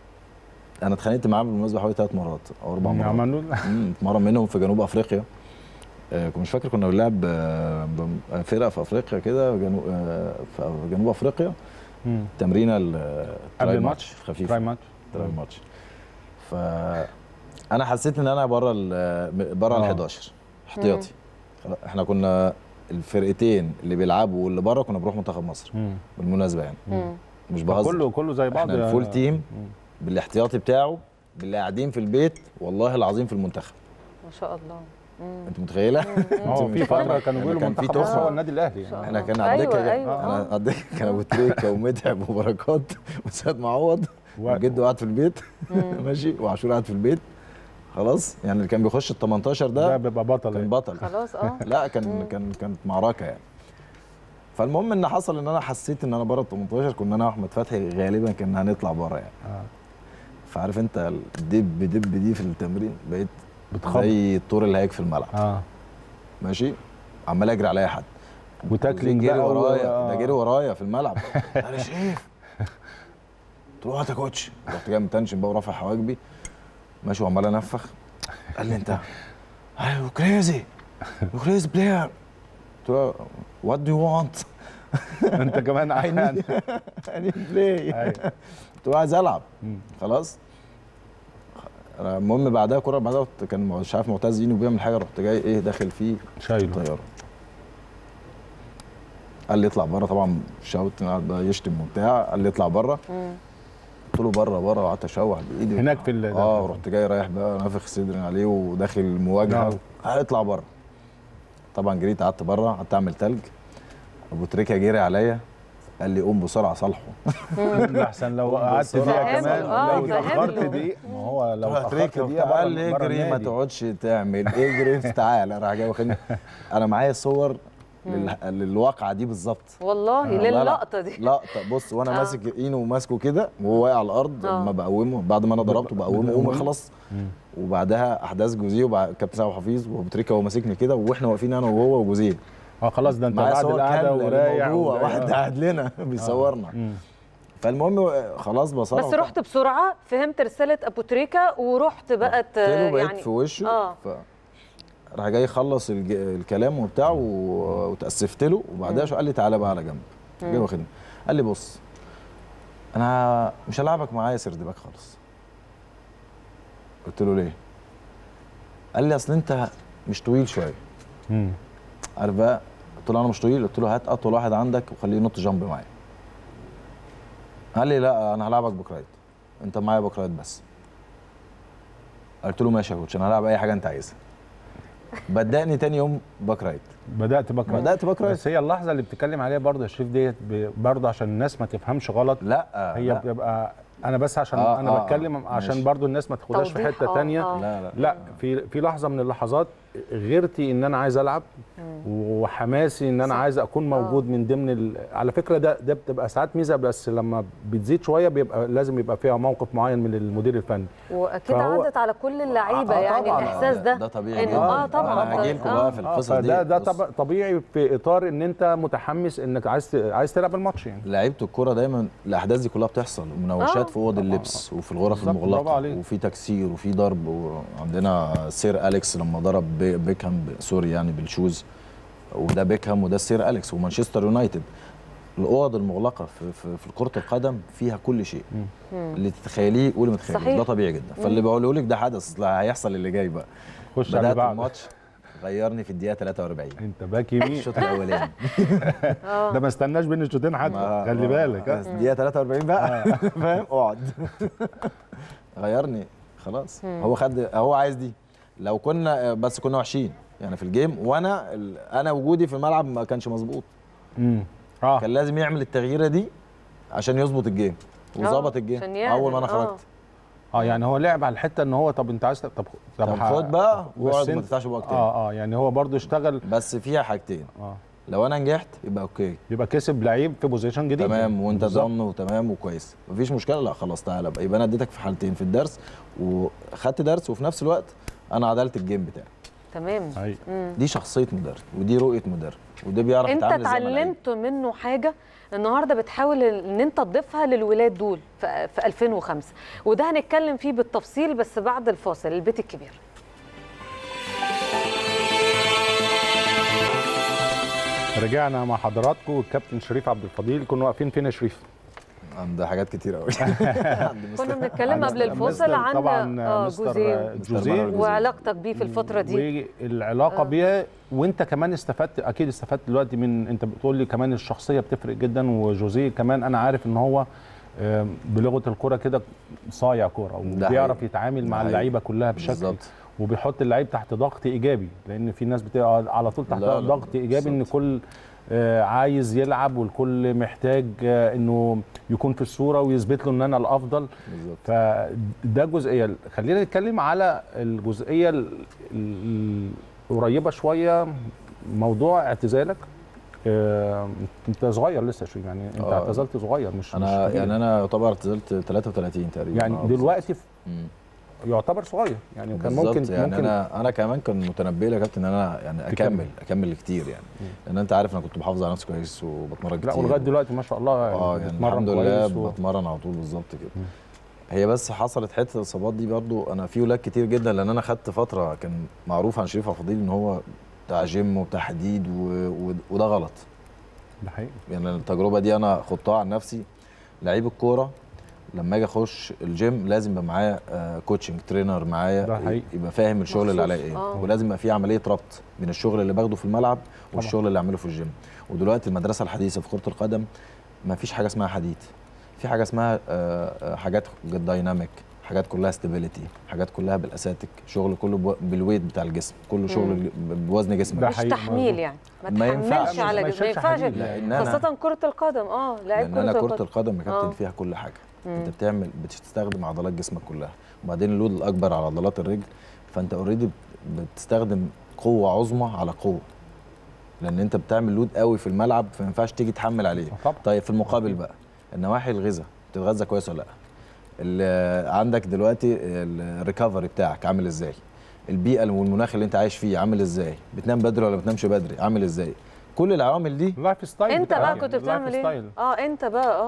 انا اتخانقت معاه بالمناسبه حوالي ثلاث مرات او اربع مرات عملوا مم، اتمرن منهم في جنوب افريقيا آه، كنت مش فاكر كنا بنلعب آه، ب- فرقه في افريقيا كده جنوب آه، في جنوب افريقيا مم. تمرينه ال- قبل تراي الماتش ماتش خفيف تراي ماتش تراي ماتش ف انا حسيت ان انا بره بره ال آه. 11 احتياطي خلاص، احنا كنا الفرقتين اللي بيلعبوا واللي بره كنا بنروح منتخب مصر مم. بالمناسبه يعني مم. مش بهزر كله كله زي بعض احنا يعني. الفول تيم مم. بالاحتياطي بتاعه باللي قاعدين في البيت والله العظيم في المنتخب ما شاء الله مم. انت متخيله اه في فتره كانوا بيقولوا كان في منتخب مصر تخمة. هو النادي الاهلي شاء يعني. احنا كان أيوة، على الدكه أيوة، انا آه. على الدكه كان ابو تريكه ومتعب وبركات وسيد معوض و- وجده قاعد في البيت ماشي وعاشور قاعد في البيت خلاص يعني اللي كان بيخش ال 18 ده ده بيبقى بطل كان يعني. بطل خلاص اه لا كان كان كانت معركه يعني فالمهم ان حصل ان انا حسيت ان انا بره ال 18 كنا انا واحمد فتحي غالبا كنا هنطلع بره يعني آه. فعارف انت الدب دب دي في التمرين بقيت بتخبط زي الطور اللي هيك في الملعب اه ماشي عمال اجري على اي حد وتاكلينج جري بقى و- ورايا آه. ده جري ورايا في الملعب انا شايف قلت له هات يا كوتش رحت جاي متنشن بقى ورافع حواجبي ماشي وعمال انفخ قال لي انت يو كريزي يو كريزي بلاير قلت له وات دو يو وانت انت كمان اي يعني نيد اي نيد بلاي أيوة. قلت له عايز العب مم. خلاص أنا المهم بعدها كرة بعدها كان مش عارف معتز ينو بيعمل حاجه رحت جاي ايه داخل فيه شايله طياره قال لي اطلع بره طبعا شاوت قعد بقى يشتم وبتاع قال لي اطلع بره مم. قلت له بره بره وقعدت اشوح بايدي هناك في ال- اه ورحت جاي رايح بقى نافخ صدري عليه وداخل المواجهه نعم. قال اطلع بره طبعا جريت قعدت بره قعدت اعمل تلج ابو تريكه جري عليا قال لي قوم بسرعه صالحه احسن لو قعدت بسرعة. دقيقه كمان آه، لو فهمه. اتاخرت دقيقه ما هو لو اتاخرت تريكه دقيقه قال بره- لي بره اجري ما النادي. تقعدش تعمل اجري تعالى راح جاي واخدني انا معايا صور لل- للواقعه دي بالظبط والله والله لا. للقطه دي لقطه بص وانا آه. ماسك اينه وماسكه كده وهو واقع على الارض آه. لما بقومه بعد ما انا ضربته بقومه قوم بتقومه؟ خلاص مم. وبعدها احداث جوزيه وبعد كابتن سامح حفيظ وابو تريكه وهو ماسكني كده واحنا واقفين انا وهو وجوزيه اه خلاص ده انت معايا بعد صور القعده كامله ورايح الموضوع وجاي. واحد قاعد لنا بيصورنا مم. فالمهم خلاص بصراحه بس رحت بسرعه فهمت رساله ابو تريكه ورحت بقت يعني بقيت يعني في وشه اه ف... راح جاي يخلص الج... الكلام وبتاع و... وتاسفت له وبعدها شو قال لي تعالى بقى على جنب جاي واخدني قال لي بص انا مش هلعبك معايا سرد باك خالص قلت له ليه قال لي اصل انت مش طويل شويه مم. عارف بقى قلت له انا مش طويل قلت له هات اطول واحد عندك وخليه ينط جامب معايا قال لي لا انا هلعبك باك رايت انت معايا باك رايت بس قلت له ماشي يا كوتش انا هلعب اي حاجه انت عايزها بدأني تاني يوم باك رايت بدات باك رايت. بدأت باك رايت بس هي اللحظه اللي بتتكلم عليها برضه يا شريف ديت ب- برضه عشان الناس ما تفهمش غلط لا هي لا بتبقى انا بس عشان آه، انا آه، بتكلم آه، عشان ماشي. برضه الناس ما تاخدهاش في توضيح، حته آه، تانية آه. لا لا لا في في لحظه من اللحظات غيرتي ان انا عايز العب وحماسي ان انا صح. عايز اكون موجود من ضمن ال... على فكره ده ده بتبقى ساعات ميزه بس لما بتزيد شويه بيبقى لازم يبقى فيها موقف معين من المدير الفني واكيد فهو- عدت على كل اللعيبه آه، يعني طبعاً. الاحساس ده ده طبيعي إنه- جدا اه طبعا انا هاجي لكم آه. بقى في اه القصص دي فده ده بص، طب- طبيعي في اطار ان انت متحمس انك عايز ت- عايز تلعب الماتش يعني لعيبه الكوره دايما الاحداث دي كلها بتحصل مناوشات آه. في اوض اللبس وفي الغرف بالظبط، برافو المغلقه عليك. وفي تكسير وفي ضرب وعندنا سير اليكس لما ضرب بي- بيكهام ب- سوري يعني بالشوز وده بيكهام وده سير اليكس ومانشستر يونايتد الاوض المغلقه في في, في كره القدم فيها كل شيء اللي تتخيليه قولي ما تتخيليش صحيح. ده طبيعي جدا فاللي بقوله لك ده حدث لا هيحصل اللي جاي بقى خش على اللي بدات بعده الماتش غيرني في الدقيقه 43 انت باك يمين الشوط الاولاني ده ما استناش بين الشوطين حتى ما- خلي آه، بالك آه، ها. الدقيقه 43 بقى فاهم اقعد غيرني خلاص هو خد هو عايز دي لو كنا بس كنا وحشين يعني في الجيم وانا ال- انا وجودي في الملعب ما كانش مظبوط امم اه كان لازم يعمل التغييره دي عشان يظبط الجيم وظبط الجيم عشان يعمل، اول ما انا آه. خرجت اه يعني هو لعب على الحته ان هو طب انت عايز ت- طب طب ح- خد بقى بس واقعد ما انت- تفتحش بقى تاني اه اه يعني هو برضو اشتغل بس فيها حاجتين اه لو انا نجحت يبقى اوكي يبقى كسب لعيب في بوزيشن جديد تمام وانت بالظبط. ضامن وتمام وكويس مفيش مشكله لا خلاص تعالى بقى يبقى انا اديتك في حالتين في الدرس وخدت درس وفي نفس الوقت انا عدلت الجيم بتاعي تمام ايوه دي شخصيه مدرب ودي رؤيه مدرب وده بيعرف انت يتعامل ازاي مع اللعيبة. اتعلمت منه حاجه النهارده بتحاول ان انت تضيفها للولاد دول في في 2005 وده هنتكلم فيه بالتفصيل بس بعد الفاصل البيت الكبير رجعنا مع حضراتكم والكابتن شريف عبد الفضيل كنا واقفين فين يا شريف؟ عند حاجات كتير قوي كنا بنتكلم قبل الفاصل مستر- عن طبعا آه، مستر جوزيه مستر جوزيه مانويل وعلاقتك بيه في الفتره دي والعلاقه بيها وانت كمان استفدت اكيد استفدت دلوقتي من انت بتقول لي كمان الشخصيه بتفرق جدا وجوزيه كمان انا عارف ان هو آم، بلغه الكوره كده صايع كوره ده وبيعرف حقيقي. يتعامل ده مع حقيقي. اللعيبه كلها بشكل بالظبط. وبيحط اللعيب تحت ضغط ايجابي لان في ناس بتبقى على طول تحت لا، لا، ضغط ايجابي ان بالظبط. كل آه، عايز يلعب والكل محتاج آه، انه يكون في الصوره ويثبت له ان انا الافضل بالظبط فده جزئيه خلينا نتكلم على الجزئيه ال- ال- القريبه شويه موضوع اعتزالك آه، انت صغير لسه شويه يعني انت آه. اعتزلت صغير مش انا مش كبير. يعني انا يعتبر اعتزلت 33 تقريبا يعني آه، دلوقتي في- مم. يعتبر صغير يعني كان بالظبط، ممكن يعني ممكن انا انا كمان كان متنبئ لي يا كابتن ان انا يعني تكمل. اكمل اكمل كتير يعني لان انت عارف انا كنت محافظ على نفسي كويس وبتمرن كتير لا ولغايه دلوقتي ما شاء الله اه يعني بتتمرن الحمد لله كويس و- بتمرن على طول بالظبط كده هي بس حصلت حته الاصابات دي برضو انا في ولاد كتير جدا لان انا خدت فتره كان معروف عن شريف عبد الفضيل ان هو بتاع جيم وبتاع حديد و... و... وده غلط ده حقيقي يعني التجربه دي انا خضتها عن نفسي لعيب الكوره لما اجي اخش الجيم لازم يبقى معايا آه كوتشنج ترينر معايا ده حقيقي. يبقى فاهم الشغل اللي عليا ايه آه. ولازم يبقى في عمليه ربط بين الشغل اللي باخده في الملعب والشغل اللي اعمله في الجيم ودلوقتي المدرسه الحديثه في كره القدم ما فيش حاجه اسمها حديد في حاجه اسمها آه، آه، حاجات دايناميك حاجات كلها ستابيليتي حاجات كلها بالاساتيك شغل كله بو- بالويت بتاع الجسم كله شغل بوزن جسمك ده مش حقيقي، تحميل مظبوط. يعني ما ما ينفعش. تحملش على ما جسم ما يشيلش ينفعش حديد. لأن أنا- خاصة كرة القدم اه لعيب لان انا كرة كره القدم القدم يا كابتن آه. فيها كل حاجه انت بتعمل بتستخدم عضلات جسمك كلها وبعدين اللود الاكبر على عضلات الرجل فانت اوريدي بتستخدم قوه عظمى على قوه لان انت بتعمل لود قوي في الملعب فما ينفعش تيجي تحمل عليه طبعا. طيب في المقابل بقى النواحي الغذاء بتتغذى كويس ولا لا ال- عندك دلوقتي الريكفري بتاعك عامل ازاي البيئه والمناخ اللي انت عايش فيه عامل ازاي بتنام بدري ولا ما بتنامش بدري عامل ازاي كل العوامل دي اللايف ستايل انت بتاعك بقى يعني، كنت اللايف بتعمل ايه؟ ستايل. اه انت بقى اه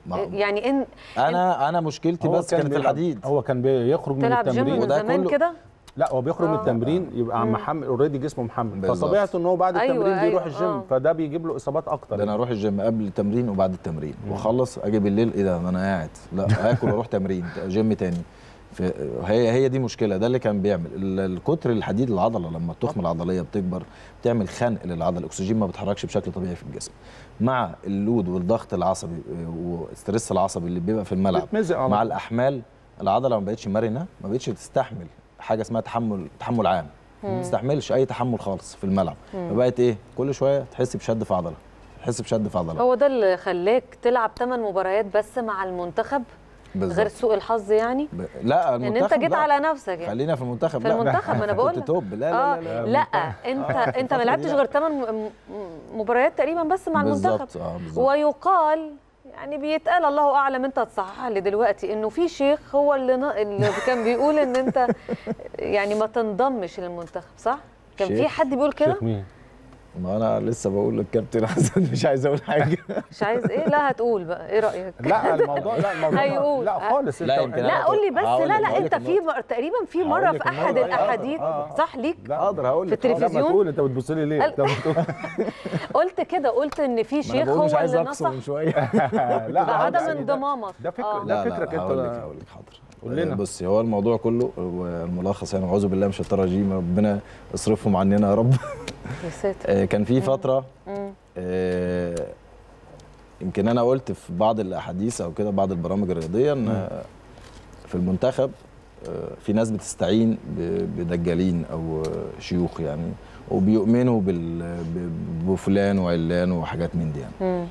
ما- يعني ان انا انا مشكلتي هو بس كان كانت بيلعب- الحديد هو كان بيخرج من تلعب جيم التمرين من وده زمان كله- كده لا هو بيخرج من آه. التمرين يبقى عم محمد اوريدي جسمه محمل بالظبط. فطبيعته ان هو بعد أيوة، التمرين بيروح أيوة، الجيم آه. فده بيجيب له اصابات اكتر ده انا اروح الجيم قبل التمرين وبعد التمرين واخلص اجي بالليل ايه ده ما انا قاعد لا اكل واروح تمرين جيم تاني في هي هي دي مشكله ده اللي كان بيعمل ال- الكتر الحديد العضله لما التخمه العضليه بتكبر بتعمل خنق للعضله الاكسجين ما بيتحركش بشكل طبيعي في الجسم مع اللود والضغط العصبي والستريس العصبي اللي بيبقى في الملعب بتمزق على مع طول. الاحمال العضله ما بقتش مرنه ما بقتش تستحمل حاجه اسمها تحمل تحمل عام ما تستحملش اي تحمل خالص في الملعب فبقت ايه كل شويه تحس بشد في عضله تحس بشد في عضله هو ده اللي خلاك تلعب 8 مباريات بس مع المنتخب غير بالظبط سوء الحظ يعني ب... لا ان المنتخب انت جيت لا. على نفسك يعني خلينا في المنتخب في لا المنتخب ما انا بقول كنت لك. توب لا آه لا لا, لا انت انت ما الفترة لعبتش دي غير 8 مباريات تقريبا بس مع المنتخب بالظبط اه بالظبط ويقال يعني بيتقال الله اعلم انت تصحح لي دلوقتي انه في شيخ هو اللي, ن... اللي كان بيقول ان انت يعني ما تنضمش للمنتخب صح؟ كان في شيخ؟ حد بيقول كده؟ شيخ مين ما انا لسه بقول للكابتن حسن مش عايز اقول حاجه مش عايز ايه؟ لا هتقول بقى ايه رايك؟ لا الموضوع لا الموضوع هيقول. لا خالص لا، انت- يمكن لا أنا قول لي بس هقول لا لك- لا هقول انت لك في مر... تقريبا في هقول مره لك في احد النقطة. الاحاديث آه، آه. صح ليك لا اقدر هقول في لك حاضر. التلفزيون؟ لا ما تقول انت بتبص لي ليه؟ انت بتقول قلت كده قلت ان في ما انا شيخ بقول مش هو عايز اللي اقصى نصح من شويه لا بعدم يعني ده- انضمامك ده فكرة آه. ده لا فكرك لا انت هقول لك هقول لك حاضر قول لنا. بصي هو الموضوع كله هو الملخص يعني اعوذ بالله من الشيطان الرجيم ربنا يصرفهم عننا يا رب يا ساتر آه، كان في فتره مم. آه، يمكن انا قلت في بعض الاحاديث او كده بعض البرامج الرياضيه ان آه، في المنتخب آه، في ناس بتستعين ب- بدجالين او آه، شيوخ يعني وبيؤمنوا بال- ب- بفلان وعلان وحاجات من دي يعني مم.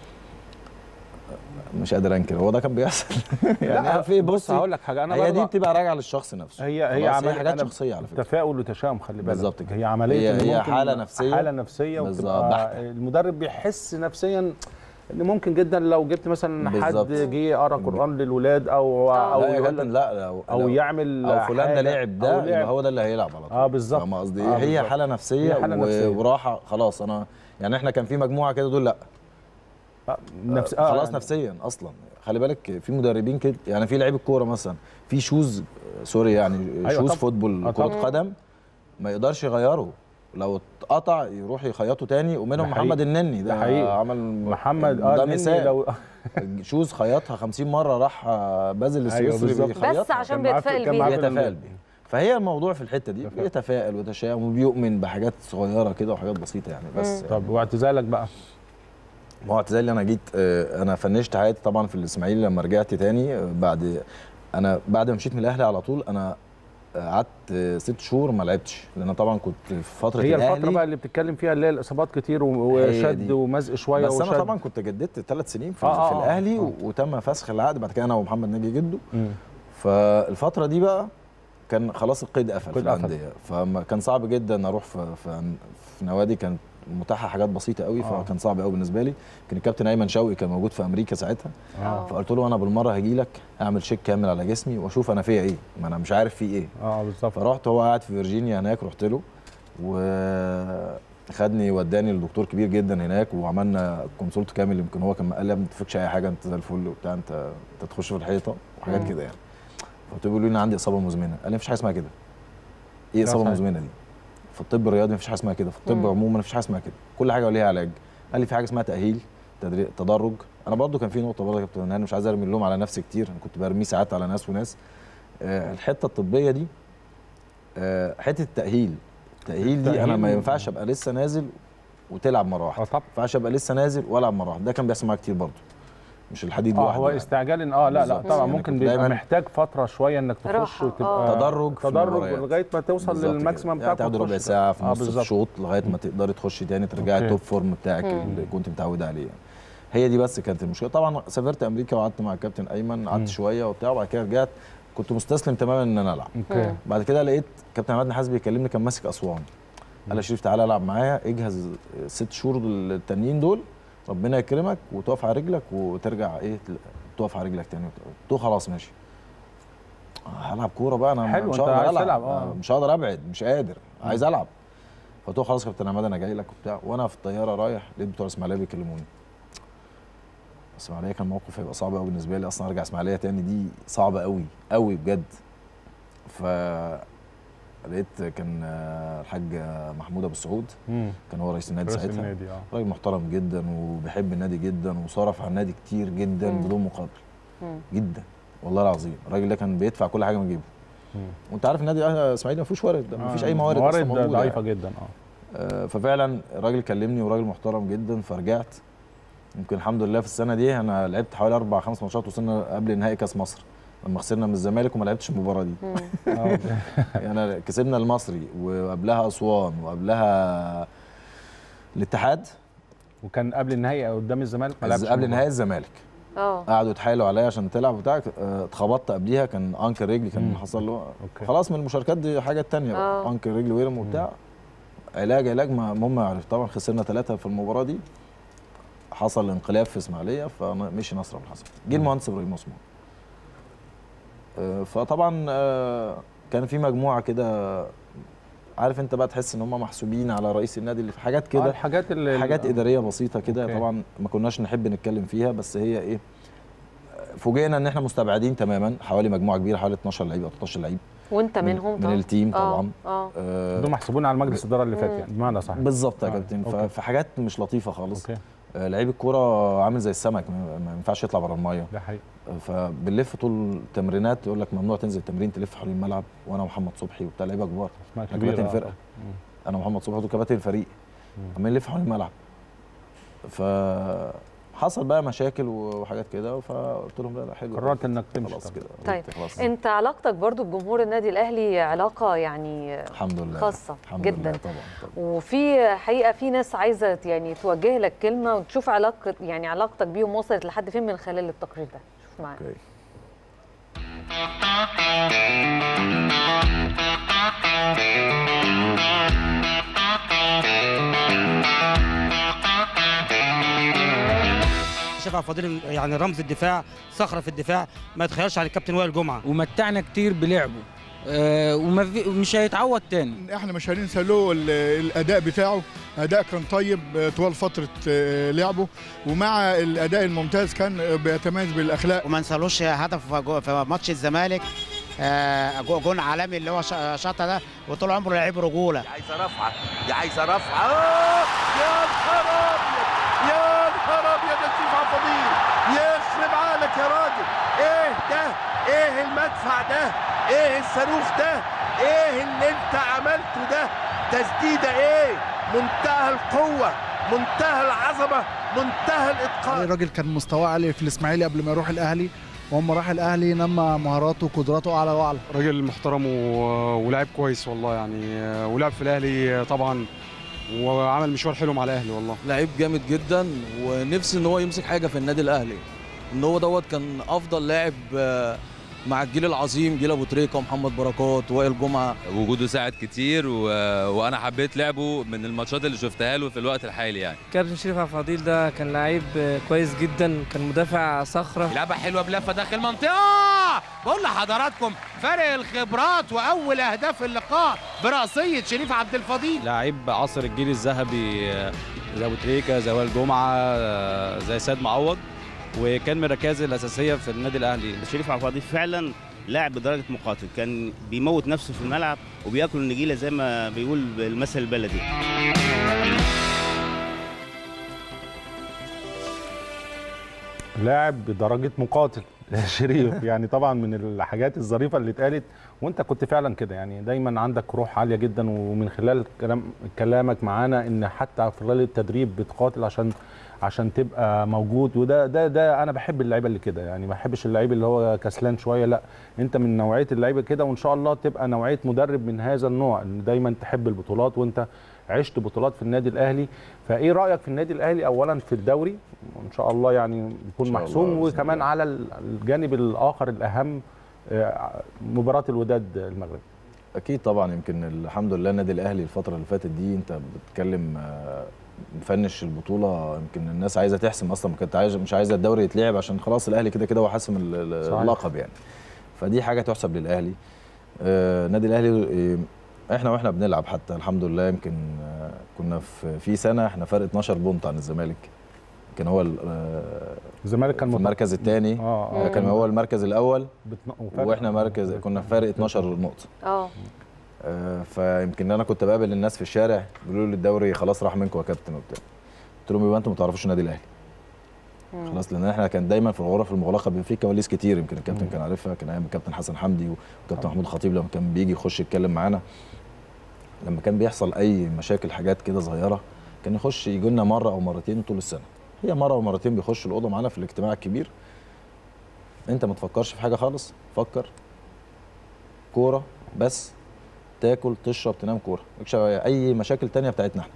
مش قادر انكر هو ده كان بيحصل يعني في بص بص هقول لك حاجه انا هي دي برضه- بتبقى راجعه للشخص نفسه هي هي خلاص، عمليه حاجات أنا شخصيه على فكره تفاؤل وتشاؤم خلي بالك بالظبط كده. هي عمليه هي- إن هي ممكن حالة نفسية. حاله نفسيه بالظبط، وتبقى بحتة. المدرب بيحس نفسيا ان ممكن جدا لو جبت مثلا حد بالظبط. جه يقرا قران للولاد او آه. او لا يا يقول كابتن لك لا لو او لو- يعمل او فلان ده حاجة لعب ده أو يبقى لعب. هو ده اللي هيلعب على طول اه بالظبط فاهم قصدي آه هي بالظبط. حاله نفسيه, هي حالة و- نفسية. وراحه خلاص انا يعني احنا كان في مجموعه كده دول لا آه، نفس آه خلاص يعني نفسيا اصلا خلي بالك في مدربين كده يعني في لعيب الكوره مثلا في شوز آه، سوري يعني أيوة شوز طبعاً. فوتبول آه كره طبعاً. قدم ما يقدرش يغيره لو اتقطع يروح يخيطه تاني ومنهم ده حقيقي. محمد النني ده ده حقيقي. عمل محمد ده اه النني مثال لو شوز خيطها 50 مره راح آه، بازل أيوة السويسري بالظبط. بيخيطها. بس عشان كان معاه في- بيتفائل كان بيها معاه في بيتفائل ال- بيه فهي الموضوع في الحته دي تفاؤل. بيتفائل ويتشائم وبيؤمن بحاجات صغيره كده وحاجات بسيطه يعني بس طب واعتزالك بقى ما هو اعتزالي انا جيت آه، انا فنشت حياتي طبعا في الاسماعيلي لما رجعت تاني آه، بعد انا بعد ما مشيت من الاهلي على طول انا آه، قعدت آه، ست شهور ما لعبتش لان أنا طبعا كنت في فتره هي الاهلي الفتره بقى اللي بتتكلم فيها اللي هي الاصابات كتير و- هي وشد دي. ومزق شويه بس وشد انا طبعا كنت جددت ثلاث سنين في, آه، آه، في آه، الاهلي آه. وتم فسخ العقد بعد كده انا ومحمد ناجي جده مم. فالفتره دي بقى كان خلاص القيد قفل في القيد قفل. الانديه فكان صعب جدا اروح في, في, في نوادي كانت متاحه حاجات بسيطه قوي آه. فكان صعب قوي بالنسبه لي كان الكابتن ايمن شوقي كان موجود في امريكا ساعتها آه. فقلت له انا بالمره هجي لك اعمل شيك كامل على جسمي واشوف انا فيا ايه ما انا مش عارف فيه ايه اه بالظبط فرحت هو قاعد في فيرجينيا هناك رحت له وخدني وداني لدكتور كبير جدا هناك وعملنا كونسولت كامل يمكن هو كان قال لي ما تفكش اي حاجه انت زي الفل وبتاع انت انت تخش في الحيطه وحاجات مم. كده يعني قلت له انا عندي اصابه مزمنه قال لي مفيش حاجه اسمها كده ايه لا اصابه صحيح. مزمنه دي في الطب الرياضي مفيش حاجه اسمها كده في الطب مم. عموما مفيش حاجه اسمها كده كل حاجه وليها علاج قال لي في حاجه اسمها تاهيل تدري- تدرج انا برضو كان في نقطه برضه يا كابتن هاني مش عايز ارمي اللوم على نفسي كتير انا كنت برميه ساعات على ناس وناس آه، الحته الطبيه دي آه، حته التاهيل التاهيل دي انا التأهيل ما و- ينفعش ابقى لسه نازل وتلعب مره اه واحده طبعا ما ينفعش ابقى لسه نازل والعب مره واحده ده كان بيحصل معايا كتير برضه مش الحديد اه لوحده هو يعني. استعجال إن- اه لا لا بالظبط. طبعا يعني ممكن كنت بيبقى دايماً محتاج فتره شويه انك تخش راحة، وتبقى آه. تدرج في تدرج المباريات. لغايه ما توصل بالظبط كده. للماكسيمم يعني بتاعك تاخد ربع وتخش. ساعه في آه، نص بالظبط. الشوط لغايه ما تقدري تخشي تاني ترجعي أوكي. التوب فورم بتاعك مم. اللي كنت متعوده عليه يعني. هي دي بس كانت المشكله طبعا سافرت امريكا وقعدت مع الكابتن ايمن مم. قعدت شويه وبتاع وبعد كده رجعت كنت مستسلم تماما ان انا العب اوكي مم. بعد كده لقيت كابتن عماد نحاس بيكلمني كان ماسك اسوان قال لي يا شريف تعالى العب معايا اجهز ست شهور التانيين دول ربنا يكرمك وتقف على رجلك وترجع ايه تل- تقف على رجلك تاني قلت له خلاص ماشي هلعب كوره بقى انا حلو، مش أنت هقدر عايز العب تلعب، آه. مش هقدر ابعد مش قادر عايز العب فقلت له خلاص يا كابتن عماد انا جاي لك وبتاع وانا في الطياره رايح لقيت بتوع الاسماعيليه بيكلموني اسماعيليه كان موقف هيبقى صعب قوي بالنسبه لي اصلا ارجع اسماعيليه تاني دي صعبه قوي قوي بجد ف لقيت كان آه، الحاج محمود ابو السعود مم. كان هو رئيس النادي رئيس ساعتها النادي اه راجل محترم جدا وبيحب النادي جدا وصرف على النادي كتير جدا مم. بدون مقابل مم. جدا والله العظيم الراجل ده كان بيدفع كل حاجه من جيبه مم. وانت عارف النادي الاسماعيلي ما فيهوش ورد ما فيش اي موارد موارد اصلا موجوده ضعيفه يعني. جدا اه آه، ففعلا الراجل كلمني وراجل محترم جدا فرجعت يمكن الحمد لله في السنه دي انا لعبت حوالي اربع خمس ماتشات وصلنا قبل نهائي كاس مصر لما خسرنا من الزمالك وما لعبتش المباراه دي مم. آه. يعني كسبنا المصري وقبلها اسوان وقبلها الاتحاد وكان قبل النهائي قدام الزمالك ما لعبش قبل المباراة. نهائي الزمالك اه قعدوا يتحايلوا عليا عشان تلعب بتاع آه، اتخبطت قبليها كان انكر رجلي كان مم. حصل له أوكي. خلاص من المشاركات دي حاجه تانية بقى آه. انكر رجلي ورم وبتاع علاج علاج ما المهم عرف طبعا خسرنا ثلاثه في المباراه دي حصل انقلاب في اسماعيليه فمشي نصر ابو الحسن جه المهندس ابراهيم عثمان آه، فطبعا آه، كان في مجموعه كده عارف انت بقى تحس ان هم محسوبين على رئيس النادي اللي في حاجات آه، كده الحاجات اللي حاجات اداريه بسيطه كده أوكي. طبعا ما كناش نحب نتكلم فيها بس هي ايه فوجئنا ان احنا مستبعدين تماما حوالي مجموعه كبيره حوالي 12 لعيب او 13 لعيب وانت من- منهم من طبعا التيم آه، طبعا اه آه دول محسوبين على مجلس الاداره اللي فات مم. يعني بمعنى صح بالظبط يا آه، كابتن أوكي. ف- فحاجات مش لطيفه خالص اوكي آه لعيب الكوره عامل زي السمك ما ما ينفعش يطلع بره الميه ده حقيقي آه، فبنلف طول التمرينات يقول لك ممنوع تنزل التمرين تلف حوالين الملعب وانا ومحمد صبحي وبتاع لعيبه كبار اسمها إحنا كبيره كباتن آه. فرقه مم. انا ومحمد صبحي وكباتن الفريق مم. عمالين نلف حوالين الملعب فحصل بقى مشاكل وحاجات كده فقلت لهم لا لا حلو قررت انك تمشي خلاص طبعا. كده طيب قلت خلاص انت علاقتك برضو بجمهور النادي الاهلي علاقه يعني الحمد لله خاصة الحمد جداً. لله طبعا طبعا وفي حقيقه في ناس عايزه يعني توجه لك كلمه وتشوف علاقه يعني علاقتك بيهم وصلت لحد فين من خلال التقرير ده شوف معانا اوكي شايف عبد الفضيل يعني رمز الدفاع صخره في الدفاع ما يتخيلش عن الكابتن وائل جمعه ومتعنا كتير بلعبه آه وما في- ومش هيتعوض تاني احنا مش هننسى له ال- الاداء بتاعه اداء كان طيب آه، طوال فتره آه، لعبه ومع الاداء الممتاز كان آه، بيتميز بالاخلاق وما نسالوش هدف في جو- في ماتش الزمالك آه، جو- جون عالمي اللي هو شا- شاطه ده وطول عمره لعيب رجوله دي عايزه رفعه دي عايزه رفعه آه! يا نهار ابيض يا نهار ابيض يا شريف عبد الفضيل يخرب عقلك يا راجل ايه ده ايه المدفع ده ايه الصاروخ ده ايه اللي انت عملته ده تسديده ايه منتهى القوه منتهى العظمه منتهى الاتقان الراجل كان مستواه عالي في الاسماعيلي قبل ما يروح الاهلي واما راح الاهلي نمى مهاراته وقدراته اعلى واعلى راجل محترم و- ولاعب كويس والله يعني ولعب في الاهلي طبعا وعمل مشوار حلو مع الاهلي والله لعيب جامد جدا ونفسي ان هو يمسك حاجه في النادي الاهلي ان هو دوت كان افضل لاعب آه، مع الجيل العظيم جيل ابو تريكه ومحمد بركات وائل جمعه وجوده ساعد كتير و... وانا حبيت لعبه من الماتشات اللي شفتها له في الوقت الحالي يعني كابتن شريف عبد الفضيل ده كان لعيب كويس جدا كان مدافع صخره لعبه حلوه بلفه داخل المنطقه بقول لحضراتكم فرق الخبرات واول اهداف اللقاء براسيه شريف عبد الفضيل لعيب عصر الجيل الذهبي زي ابو تريكه زي وائل جمعه زي سيد معوض وكان من الركائز الاساسيه في النادي الاهلي شريف عبد الفضيل فعلا لاعب بدرجه مقاتل كان بيموت نفسه في الملعب وبياكل النجيله زي ما بيقول بالمثل البلدي لاعب بدرجه مقاتل شريف يعني طبعا من الحاجات الظريفه اللي اتقالت وانت كنت فعلا كده يعني دايما عندك روح عاليه جدا ومن خلال كلام كلامك معانا ان حتى في خلال التدريب بتقاتل عشان عشان تبقى موجود وده ده ده انا بحب اللعيبه اللي كده يعني ما بحبش اللعيب اللي هو كسلان شويه لا انت من نوعيه اللعيبه كده وان شاء الله تبقى نوعيه مدرب من هذا النوع ان دايما تحب البطولات وانت عشت بطولات في النادي الاهلي فايه رايك في النادي الاهلي اولا في الدوري وان شاء الله يعني يكون إن شاء محسوم الله بإذن وكمان الله. على الجانب الاخر الاهم آه، مباراه الوداد المغرب اكيد طبعا يمكن الحمد لله النادي الاهلي الفتره اللي فاتت دي انت بتتكلم آه، مفنش البطوله يمكن الناس عايزه تحسم اصلا كانت عايزه مش عايزه الدوري يتلعب عشان خلاص الاهلي كده كده هو حاسم ال- ال- صحيح. اللقب يعني فدي حاجه تحسب للاهلي آه، النادي الاهلي آه، احنا واحنا بنلعب حتى الحمد لله يمكن آه، كنا في في سنه احنا فرق 12 بونت عن الزمالك كان هو ال- آه، الزمالك كان في مت- المركز الثاني اه كان هو المركز الاول بتن- وفرق- واحنا مركز كنا في فرق 12 نقطه اه آه، فيمكن انا كنت بقابل الناس في الشارع بيقولوا لي الدوري خلاص راح منكم يا كابتن وبتاع قلت لهم يبقى انتوا ما تعرفوش النادي الاهلي خلاص لان احنا كان دايما في الغرف المغلقه بيبقى في كواليس كتير يمكن الكابتن كان عارفها كان ايام الكابتن حسن حمدي والكابتن محمود خطيب لما كان بيجي يخش يتكلم معانا لما كان بيحصل اي مشاكل حاجات كده صغيره كان يخش يجي لنا مره او مرتين طول السنه هي مره او مرتين بيخش الاوضه معانا في الاجتماع الكبير انت ما تفكرش في حاجه خالص فكر كوره بس تاكل تشرب تنام كوره مالكش اي مشاكل تانية بتاعتنا احنا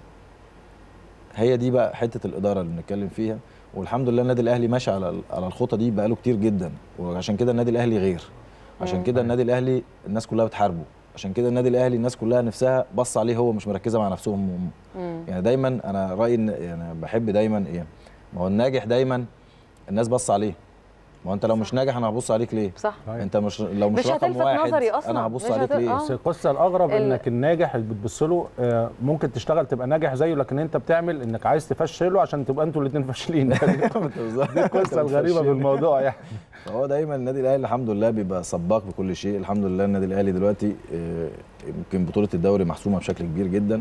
هي دي بقى حته الاداره اللي بنتكلم فيها والحمد لله النادي الاهلي ماشي على على الخطه دي بقاله كتير جدا وعشان كده النادي الاهلي غير عشان كده النادي الاهلي الناس كلها بتحاربه عشان كده النادي الاهلي الناس كلها نفسها بص عليه هو مش مركزه مع نفسهم هم مم. يعني دايما انا رايي إن- يعني بحب دايما ايه ما هو الناجح دايما الناس بص عليه ما هو انت لو مش ناجح انا هبص عليك ليه صح انت مش لو مش, مش رقم هتلفت واحد نظري أصلاً. انا هبص مش عليك هت- ليه آه. بس القصه الاغرب ال- انك الناجح اللي بتبص له آه، ممكن تشتغل تبقى ناجح زيه لكن انت بتعمل انك عايز تفشله عشان تبقى انتوا الاثنين فاشلين دي القصه الغريبه في الموضوع يعني هو دايما النادي الاهلي الحمد لله بيبقى سباق بكل شيء الحمد لله النادي الاهلي دلوقتي آه، يمكن بطوله الدوري محسومه بشكل كبير جدا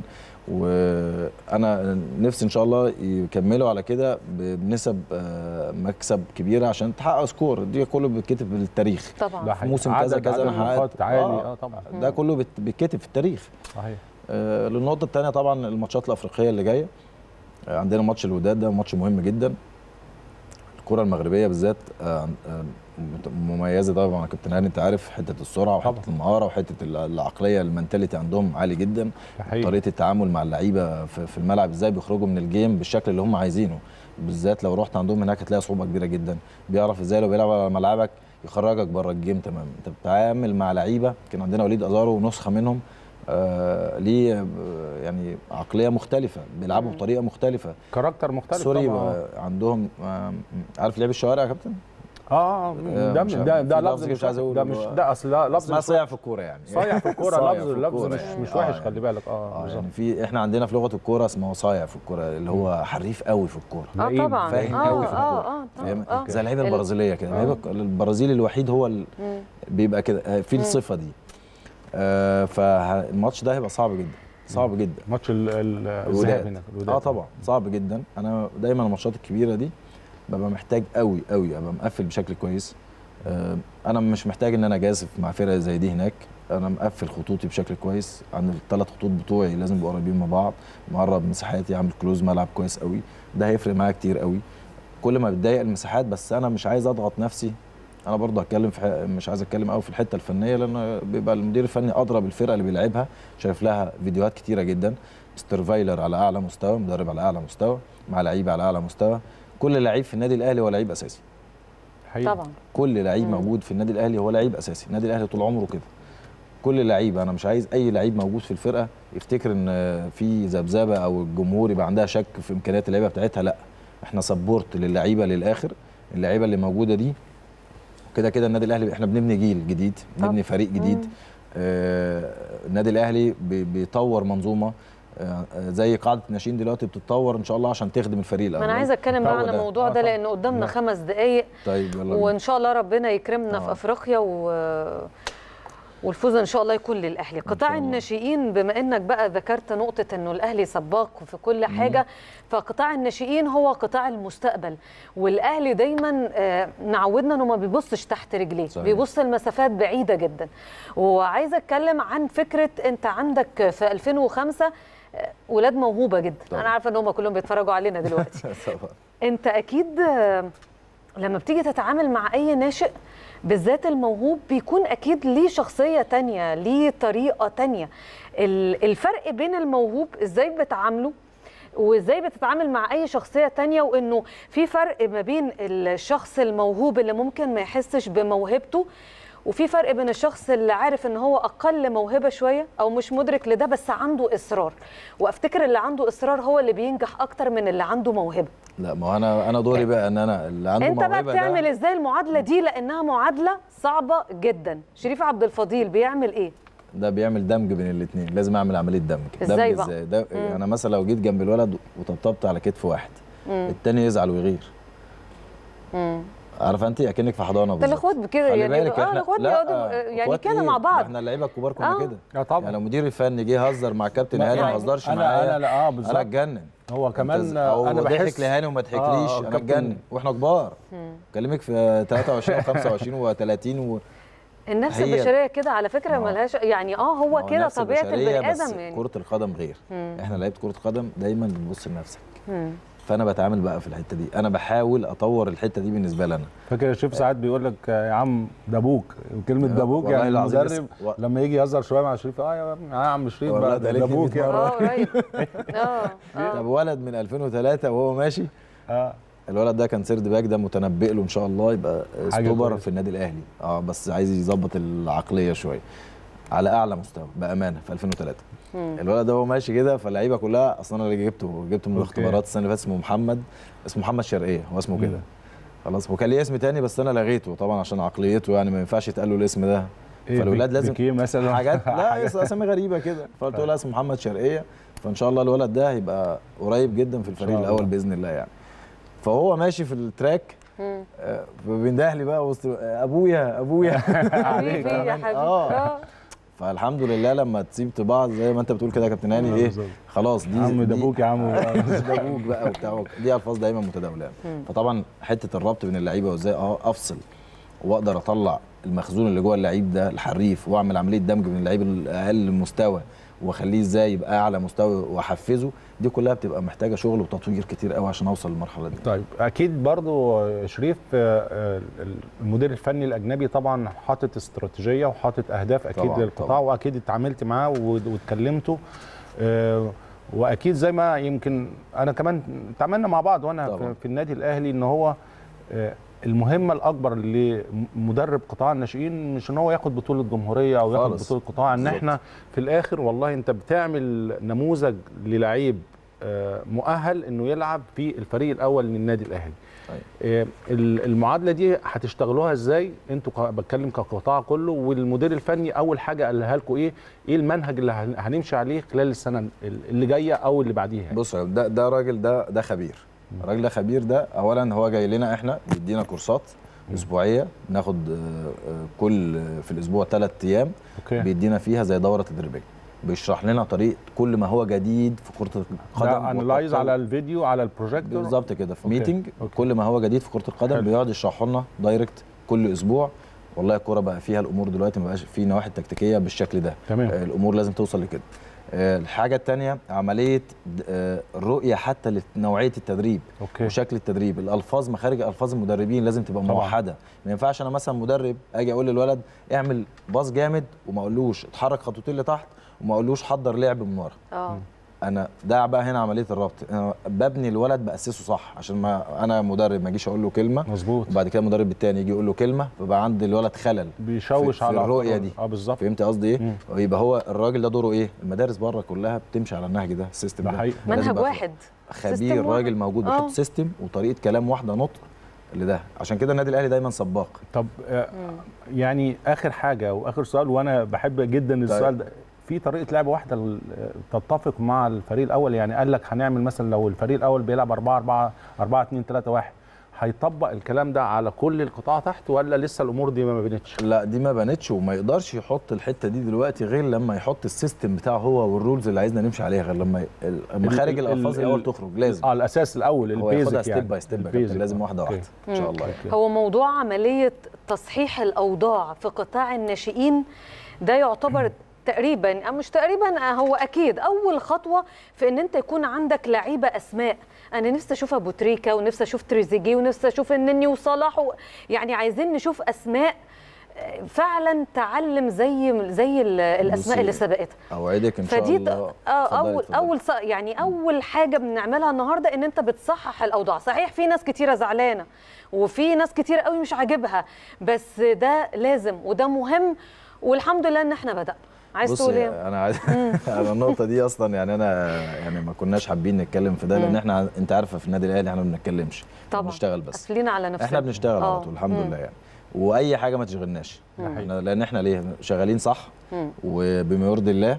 وانا نفسي ان شاء الله يكملوا على كده بنسب آه، مكسب كبيره عشان تحقق سكور دي كله بيتكتب بالتاريخ طبعا ده في حقيقي. موسم كذا عدد- كذا عدد انا حققت نقاط عالي اه طبعا ده كله بت- بيتكتب في التاريخ صحيح آه، للنقطة الثانية طبعا الماتشات الأفريقية اللي جاية آه، عندنا ماتش الوداد ده ماتش مهم جدا الكرة المغربية بالذات آه، آه، مت- مميزة طبعا يا كابتن هاني أنت عارف حتة السرعة وحتة المهارة وحتة ال- العقلية المنتاليتي عندهم عالي جدا ده حقيقي. طريقة التعامل مع اللعيبة في في الملعب ازاي بيخرجوا من الجيم بالشكل اللي هم عايزينه بالذات لو رحت عندهم هناك هتلاقي صعوبة كبيرة جدا بيعرف ازاي لو بيلعب على ملعبك يخرجك بره الجيم تماما انت بتتعامل مع لعيبة كان عندنا وليد أزارو نسخة منهم آه ليه آه، يعني عقليه مختلفه بيلعبوا بطريقه مختلفه كاركتر مختلف سوري طبعا آه، عندهم آه، عارف لعب الشوارع يا كابتن اه آه، ده مش ده عارف- ده في لفظ مش عايز اقوله ده مش اللي هو- ده اصل ده لفظ اسمها مش صايع في الكوره يعني صايع في الكوره صايع لفظ في لفظ الكورة مش يعني. مش آه، وحش يعني. خلي بالك اه اه بالظبط يعني في احنا عندنا في لغه الكوره اسمه صايع في الكوره اللي هو حريف قوي في الكوره اه لئيم. طبعا فاهم اه قوي في اه الكوره اه فاهم آه. زي اللعيبه ال- البرازيليه كده آه. اللعيبة البرازيلي الوحيد هو ال... مم. بيبقى كده آه، في الصفه دي آه فالماتش ده هيبقى صعب جدا صعب جدا ماتش ال- ال- الذهاب الوداد هناك الوداد. اه طبعا صعب جدا انا دايما الماتشات الكبيره دي ببقى محتاج قوي قوي ابقى مقفل بشكل كويس آه، انا مش محتاج ان انا جازف مع فرقه زي دي هناك انا مقفل خطوطي بشكل كويس عند الثلاث خطوط بتوعي لازم يبقوا قريبين من بعض مقرب مساحاتي اعمل كلوز ملعب كويس قوي ده هيفرق معايا كتير قوي كل ما بتضايق المساحات بس انا مش عايز اضغط نفسي انا برضه هتكلم في ح- مش عايز اتكلم قوي في الحته الفنيه لان بيبقى المدير الفني ادرى بالفرقه اللي بيلعبها شايف لها فيديوهات كتيره جدا مستر فايلر على اعلى مستوى مدرب على اعلى مستوى مع لعيبه على اعلى مستوى كل لعيب في النادي الاهلي هو لعيب اساسي حقيقي. طبعا كل لعيب مم. موجود في النادي الاهلي هو لعيب اساسي النادي الاهلي طول عمره كده كل لعيب انا مش عايز اي لعيب موجود في الفرقه يفتكر ان في ذبذبه او الجمهور يبقى عندها شك في امكانيات اللعيبه بتاعتها لا احنا سبورت للعيبه للاخر اللعيبه اللي موجوده دي كده كده النادي الاهلي احنا بنبني جيل جديد بنبني فريق جديد مم. آه النادي الاهلي بي- بيطور منظومه آه آه، زي قاعده الناشئين دلوقتي بتتطور ان شاء الله عشان تخدم الفريق ما الاول انا عايزه اتكلم بقى هو عن ده. الموضوع آه ده طبعاً. لان قدامنا لا. خمس دقائق طيب يلا بينا. وان شاء الله ربنا يكرمنا في آه. افريقيا و والفوز ان شاء الله يكون للاهلي قطاع الله. الناشئين بما انك بقى ذكرت نقطه انه الاهلي سباق في كل حاجه فقطاع الناشئين هو قطاع المستقبل والاهلي دايما آه، نعودنا انه ما بيبصش تحت رجليه صحيح. بيبص لمسافات بعيده جدا وعايزه اتكلم عن فكره انت عندك في 2005 آه، ولاد موهوبه جدا طبعا. انا عارفه ان هم كلهم بيتفرجوا علينا دلوقتي طبعاً. انت اكيد آه، لما بتيجي تتعامل مع اي ناشئ بالذات الموهوب بيكون اكيد ليه شخصيه تانية ليه طريقه تانية ال- الفرق بين الموهوب ازاي بتعامله وازاي بتتعامل مع اي شخصيه تانية وانه في فرق ما بين الشخص الموهوب اللي ممكن ما يحسش بموهبته وفي فرق بين الشخص اللي عارف ان هو اقل موهبه شويه او مش مدرك لده بس عنده اصرار وافتكر اللي عنده اصرار هو اللي بينجح اكتر من اللي عنده موهبه لا ما هو انا انا دوري بقى ان انا اللي عنده انت بقى موهبه بتعمل ده ازاي المعادله دي لانها معادله صعبه جدا شريف عبد الفضيل بيعمل ايه ده بيعمل دمج بين الاثنين لازم اعمل عمليه دمج إزاي دمج بقى؟ ازاي ده مم. انا مثلا لو جيت جنب الولد وطبطبت على كتف واحد مم. التاني يزعل ويغير مم. عارفه انت اكنك في حضانه ده بالظبط الاخوات بكده خلي يعني بالك اه احنا الاخوات لا، بيقعدوا يعني أخوات كده إيه؟ مع بعض احنا اللعيبه الكبار كنا آه. كده اه طبعا يعني لو مدير الفني جه يهزر مع كابتن ما هاني ما يعني هزرش أنا- معايا أنا لا، آه، بالظبط. انا اتجنن هو كمان أنت- أو انا ضحك بحس لهاني وما ضحكليش آه، انا كابتن- اتجنن واحنا كبار بكلمك في 23 و25 و30 و النفس هي- البشريه كده على فكره ما هو- ملهاش يعني اه ما هو هو كده نفس طبيعه البشرية، البني بس ادم يعني كرة القدم غير مم. احنا لعيبه كرة قدم دايما بنبص لنفسك مم. فانا بتعامل بقى في الحته دي انا بحاول اطور الحته دي بالنسبه لي انا فاكر الشيف ساعات بيقول لك يا عم ده ابوك وكلمه ده ابوك والله يعني العظيم المدرب لسه- و- لما يجي يهزر شويه مع شريف اه يا ابني، آه يا عم شريف والله بقى ده ده ليك ابوك يا مية اه راجل قريب اه اه طب ولد من 2003 وهو ماشي اه الولد ده كان سيرد باك ده متنبئ له ان شاء الله يبقى حاجة ستوبر كويسة. في النادي الاهلي اه بس عايز يظبط العقليه شويه على اعلى مستوى بامانه في 2003 مم. الولد ده هو ماشي كده فاللعيبه كلها اصلا انا اللي جبته جبته من أوكي. الاختبارات السنه اللي فاتت اسمه محمد اسمه محمد شرقيه هو اسمه كده خلاص وكان ليه اسم تاني بس انا لغيته طبعا عشان عقليته يعني ما ينفعش يتقال له الاسم ده إيه، فالولاد بك- لازم بكيه مثلا حاجات لا يس- اسامي غريبه كده فقلت له لا اسمه محمد شرقيه فان شاء الله الولد ده هيبقى قريب جدا في الفريق شاء الله. الاول باذن الله يعني فهو ماشي في التراك مم. آه، بينده لي بقى وسط آه، ابويا ابويا حبيبي يا حبيبي اه اه فالحمد لله لما تسيب طباع زي ما انت بتقول كده يا كابتن هاني آه، ايه بالظبط. خلاص دي يا عم ده دي- ابوك يا عم ده ابوك بقى وبتاع دي الفاظ دايما متداوله مم. فطبعا حته الربط بين اللعيبه وازاي اه افصل واقدر اطلع المخزون اللي جوه اللعيب ده الحريف واعمل عمليه دمج بين اللعيب الاقل مستوى واخليه ازاي يبقى اعلى مستوى واحفزه دي كلها بتبقى محتاجه شغل وتطوير كتير قوي عشان اوصل للمرحله دي طيب اكيد برضو شريف آه، آه، المدير الفني الاجنبي طبعا حاطط استراتيجيه وحاطط اهداف اكيد طبعاً، للقطاع طبعاً. واكيد اتعاملت معاه ود- واتكلمتوا آه، واكيد زي ما يمكن انا كمان اتعاملنا مع بعض وانا طبعاً. في- في النادي الاهلي ان هو آه، المهمه الاكبر لمدرب قطاع الناشئين مش ان هو ياخد بطوله جمهوريه او ياخد خالص. بطوله قطاع ان بالظبط. احنا في الاخر والله انت بتعمل نموذج للعيب آه، مؤهل انه يلعب في الفريق الاول للنادي الاهلي آه، ال- المعادله دي هتشتغلوها ازاي انتوا ك- بتكلم كقطاع كله والمدير الفني اول حاجه قالها لكم ايه ايه المنهج اللي هن- هنمشي عليه خلال السنه ال- اللي جايه او اللي بعديها يعني. بص ده ده راجل ده ده خبير الراجل ده خبير ده اولا هو جاي لنا احنا بيدينا كورسات اسبوعيه بناخد آه، آه، كل في الاسبوع ثلاث ايام اوكي بيدينا فيها زي دوره تدريبيه بيشرح لنا طريقه كل ما هو جديد في كره القدم ده انلايز والتطور. على الفيديو على البروجيكتور بالظبط كده في أوكي. ميتنج أوكي. كل ما هو جديد في كره القدم حلو. بيقعد يشرحه لنا دايركت كل اسبوع والله الكوره بقى فيها الامور دلوقتي ما بقاش في نواحي تكتيكيه بالشكل ده تمام. آه، الامور لازم توصل لكده آه، الحاجه الثانيه عمليه د- آه، الرؤيه حتى لنوعيه التدريب اوكي وشكل التدريب الالفاظ مخارج الفاظ المدربين لازم تبقى طبعاً. موحده ما ينفعش انا مثلا مدرب اجي اقول للولد اعمل باص جامد وما اقولوش اتحرك خطوتين لتحت وما اقولوش حضر لعب من ورا اه انا ده بقى هنا عمليه الربط انا ببني الولد باسسه صح عشان ما انا مدرب ما اجيش اقول له كلمه مظبوط وبعد كده المدرب التاني يجي يقول له كلمه فبقى عند الولد خلل بيشوش في على الرؤية دي. اه بالظبط فهمت قصدي ايه مم. ويبقى هو الراجل ده دوره ايه المدارس بره كلها بتمشي على النهج ده السيستم ده ده حقيقي. لازم منهج يبقى واحد خبير سيستم راجل واحد. موجود آه. بيحط سيستم وطريقه كلام واحده نطق لده عشان كده النادي الاهلي دايما سباق طب آه، يعني اخر حاجه واخر سؤال وانا بحب جدا السؤال ده في طريقه لعب واحده ال- تتفق مع الفريق الاول يعني قال لك هنعمل مثلا لو الفريق الاول بيلعب 4 4 4 2 3 1 هيطبق الكلام ده على كل القطاع تحت ولا لسه الامور دي ما بنتش لا دي ما بانتش وما يقدرش يحط الحته دي دلوقتي غير لما يحط السيستم بتاعه هو والرولز اللي عايزنا نمشي عليها غير لما ي- مخارج ال- الالفاز ال- الاول تخرج لازم اه الاساس الاول هو ياخدها البيزك ستيب يعني باي ستيب البيزك. لازم واحده أوكي. واحده ان شاء الله يعني. هو موضوع عملية تصحيح الأوضاع في قطاع الناشئين ده يعتبر تقريبا أو مش تقريبا آه، هو أكيد أول خطوة في إن أنت يكون عندك لعيبة أسماء أنا نفسي أشوف أبو تريكة ونفسي أشوف تريزيجيه ونفسي أشوف النني وصلاح و... يعني عايزين نشوف أسماء آه، فعلا تعلم زي زي ال- الأسماء بصي، اللي سبقتها اوعدك ان شاء فدي ت- الله اه اتفضلي، اول اتفضلي. اول ص- يعني اول حاجه بنعملها النهارده ان انت بتصحح الاوضاع صحيح في ناس كتيره زعلانه وفي ناس كتيره قوي مش عاجبها بس ده لازم وده مهم والحمد لله ان احنا بدانا عايز بصي، تقول ايه انا عايز انا النقطه دي اصلا يعني انا يعني ما كناش حابين نتكلم في ده لان مم. احنا انت عارفه في النادي الاهلي احنا ما بنتكلمش طبعا بنشتغل بس قافلين على نفسنا احنا بنشتغل آه. على طول الحمد مم. لله يعني واي حاجه ما تشغلناش مم. احنا لان احنا ليه شغالين صح مم. وبما يرضي الله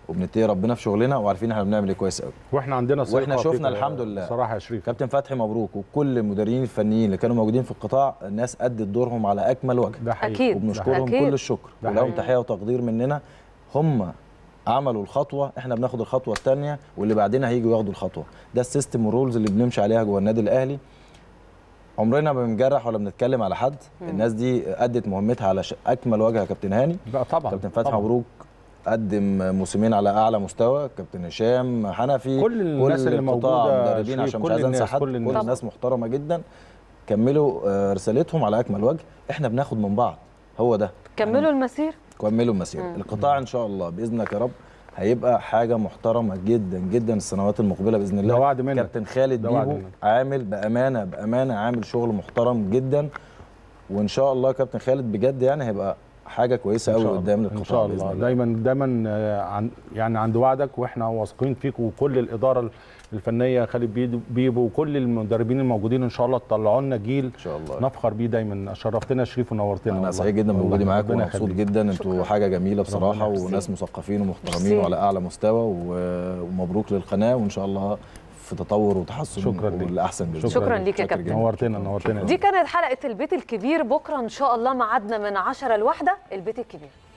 وبنتقي ربنا في شغلنا وعارفين احنا بنعمل ايه كويس قوي واحنا عندنا ثقة واحنا فيك شفنا يا- الحمد لله صراحه يا شريف كابتن فتحي مبروك وكل المديرين الفنيين اللي كانوا موجودين في القطاع الناس ادت دورهم على اكمل وجه ده حقيقي أكيد. وبنشكرهم أكيد. كل الشكر ده ولهم حقيقي. تحيه وتقدير مننا هم عملوا الخطوه احنا بناخد الخطوه الثانيه واللي بعدين هيجوا ياخدوا الخطوه ده السيستم والرولز اللي بنمشي عليها جوه النادي الاهلي عمرنا ما بنجرح ولا بنتكلم على حد الناس دي ادت مهمتها على ش- اكمل وجه يا كابتن هاني لا طبعا كابتن فتحي طبعاً. مبروك قدم موسمين على اعلى مستوى كابتن هشام حنفي كل الناس اللي القطاع موجودة، مدربين شريف، عشان مش كل عايز انسى الناس، حد كل كل الناس. الناس محترمه جدا كملوا آه، رسالتهم على اكمل وجه احنا بناخد من بعض هو ده كملوا المسير كملوا المسيره القطاع ان شاء الله باذنك يا رب هيبقى حاجه محترمه جدا جدا السنوات المقبله باذن الله ده وعد منك. كابتن خالد ده وعد بيبو منك. عامل بامانه بامانه عامل شغل محترم جدا وان شاء الله كابتن خالد بجد يعني هيبقى حاجه كويسه إن قوي شاء الله. قدام القطاع ان شاء بإذن الله دايما دايما آه، عن يعني عند وعدك واحنا واثقين فيك وكل الاداره الفنيه خالد بيدو- بيبو وكل المدربين الموجودين ان شاء الله تطلعوا لنا جيل ان شاء الله نفخر بيه دايما شرفتنا يا شريف ونورتنا انا والله. سعيد جدا والله بوجودي معاكم ربنا ومبسوط يخليك. جدا انتوا حاجه جميله بصراحه ربنا وناس مثقفين ومحترمين ميرسي. وعلى اعلى مستوى و- ومبروك للقناه وان شاء الله في تطور وتحسن شكرا ليك. والاحسن بإذن شكراً الله. ليك يا شاكر كابتن. جداً. نورتنا نورتنا دي كانت حلقه البيت الكبير بكره ان شاء الله ميعادنا من 10 لواحدة البيت الكبير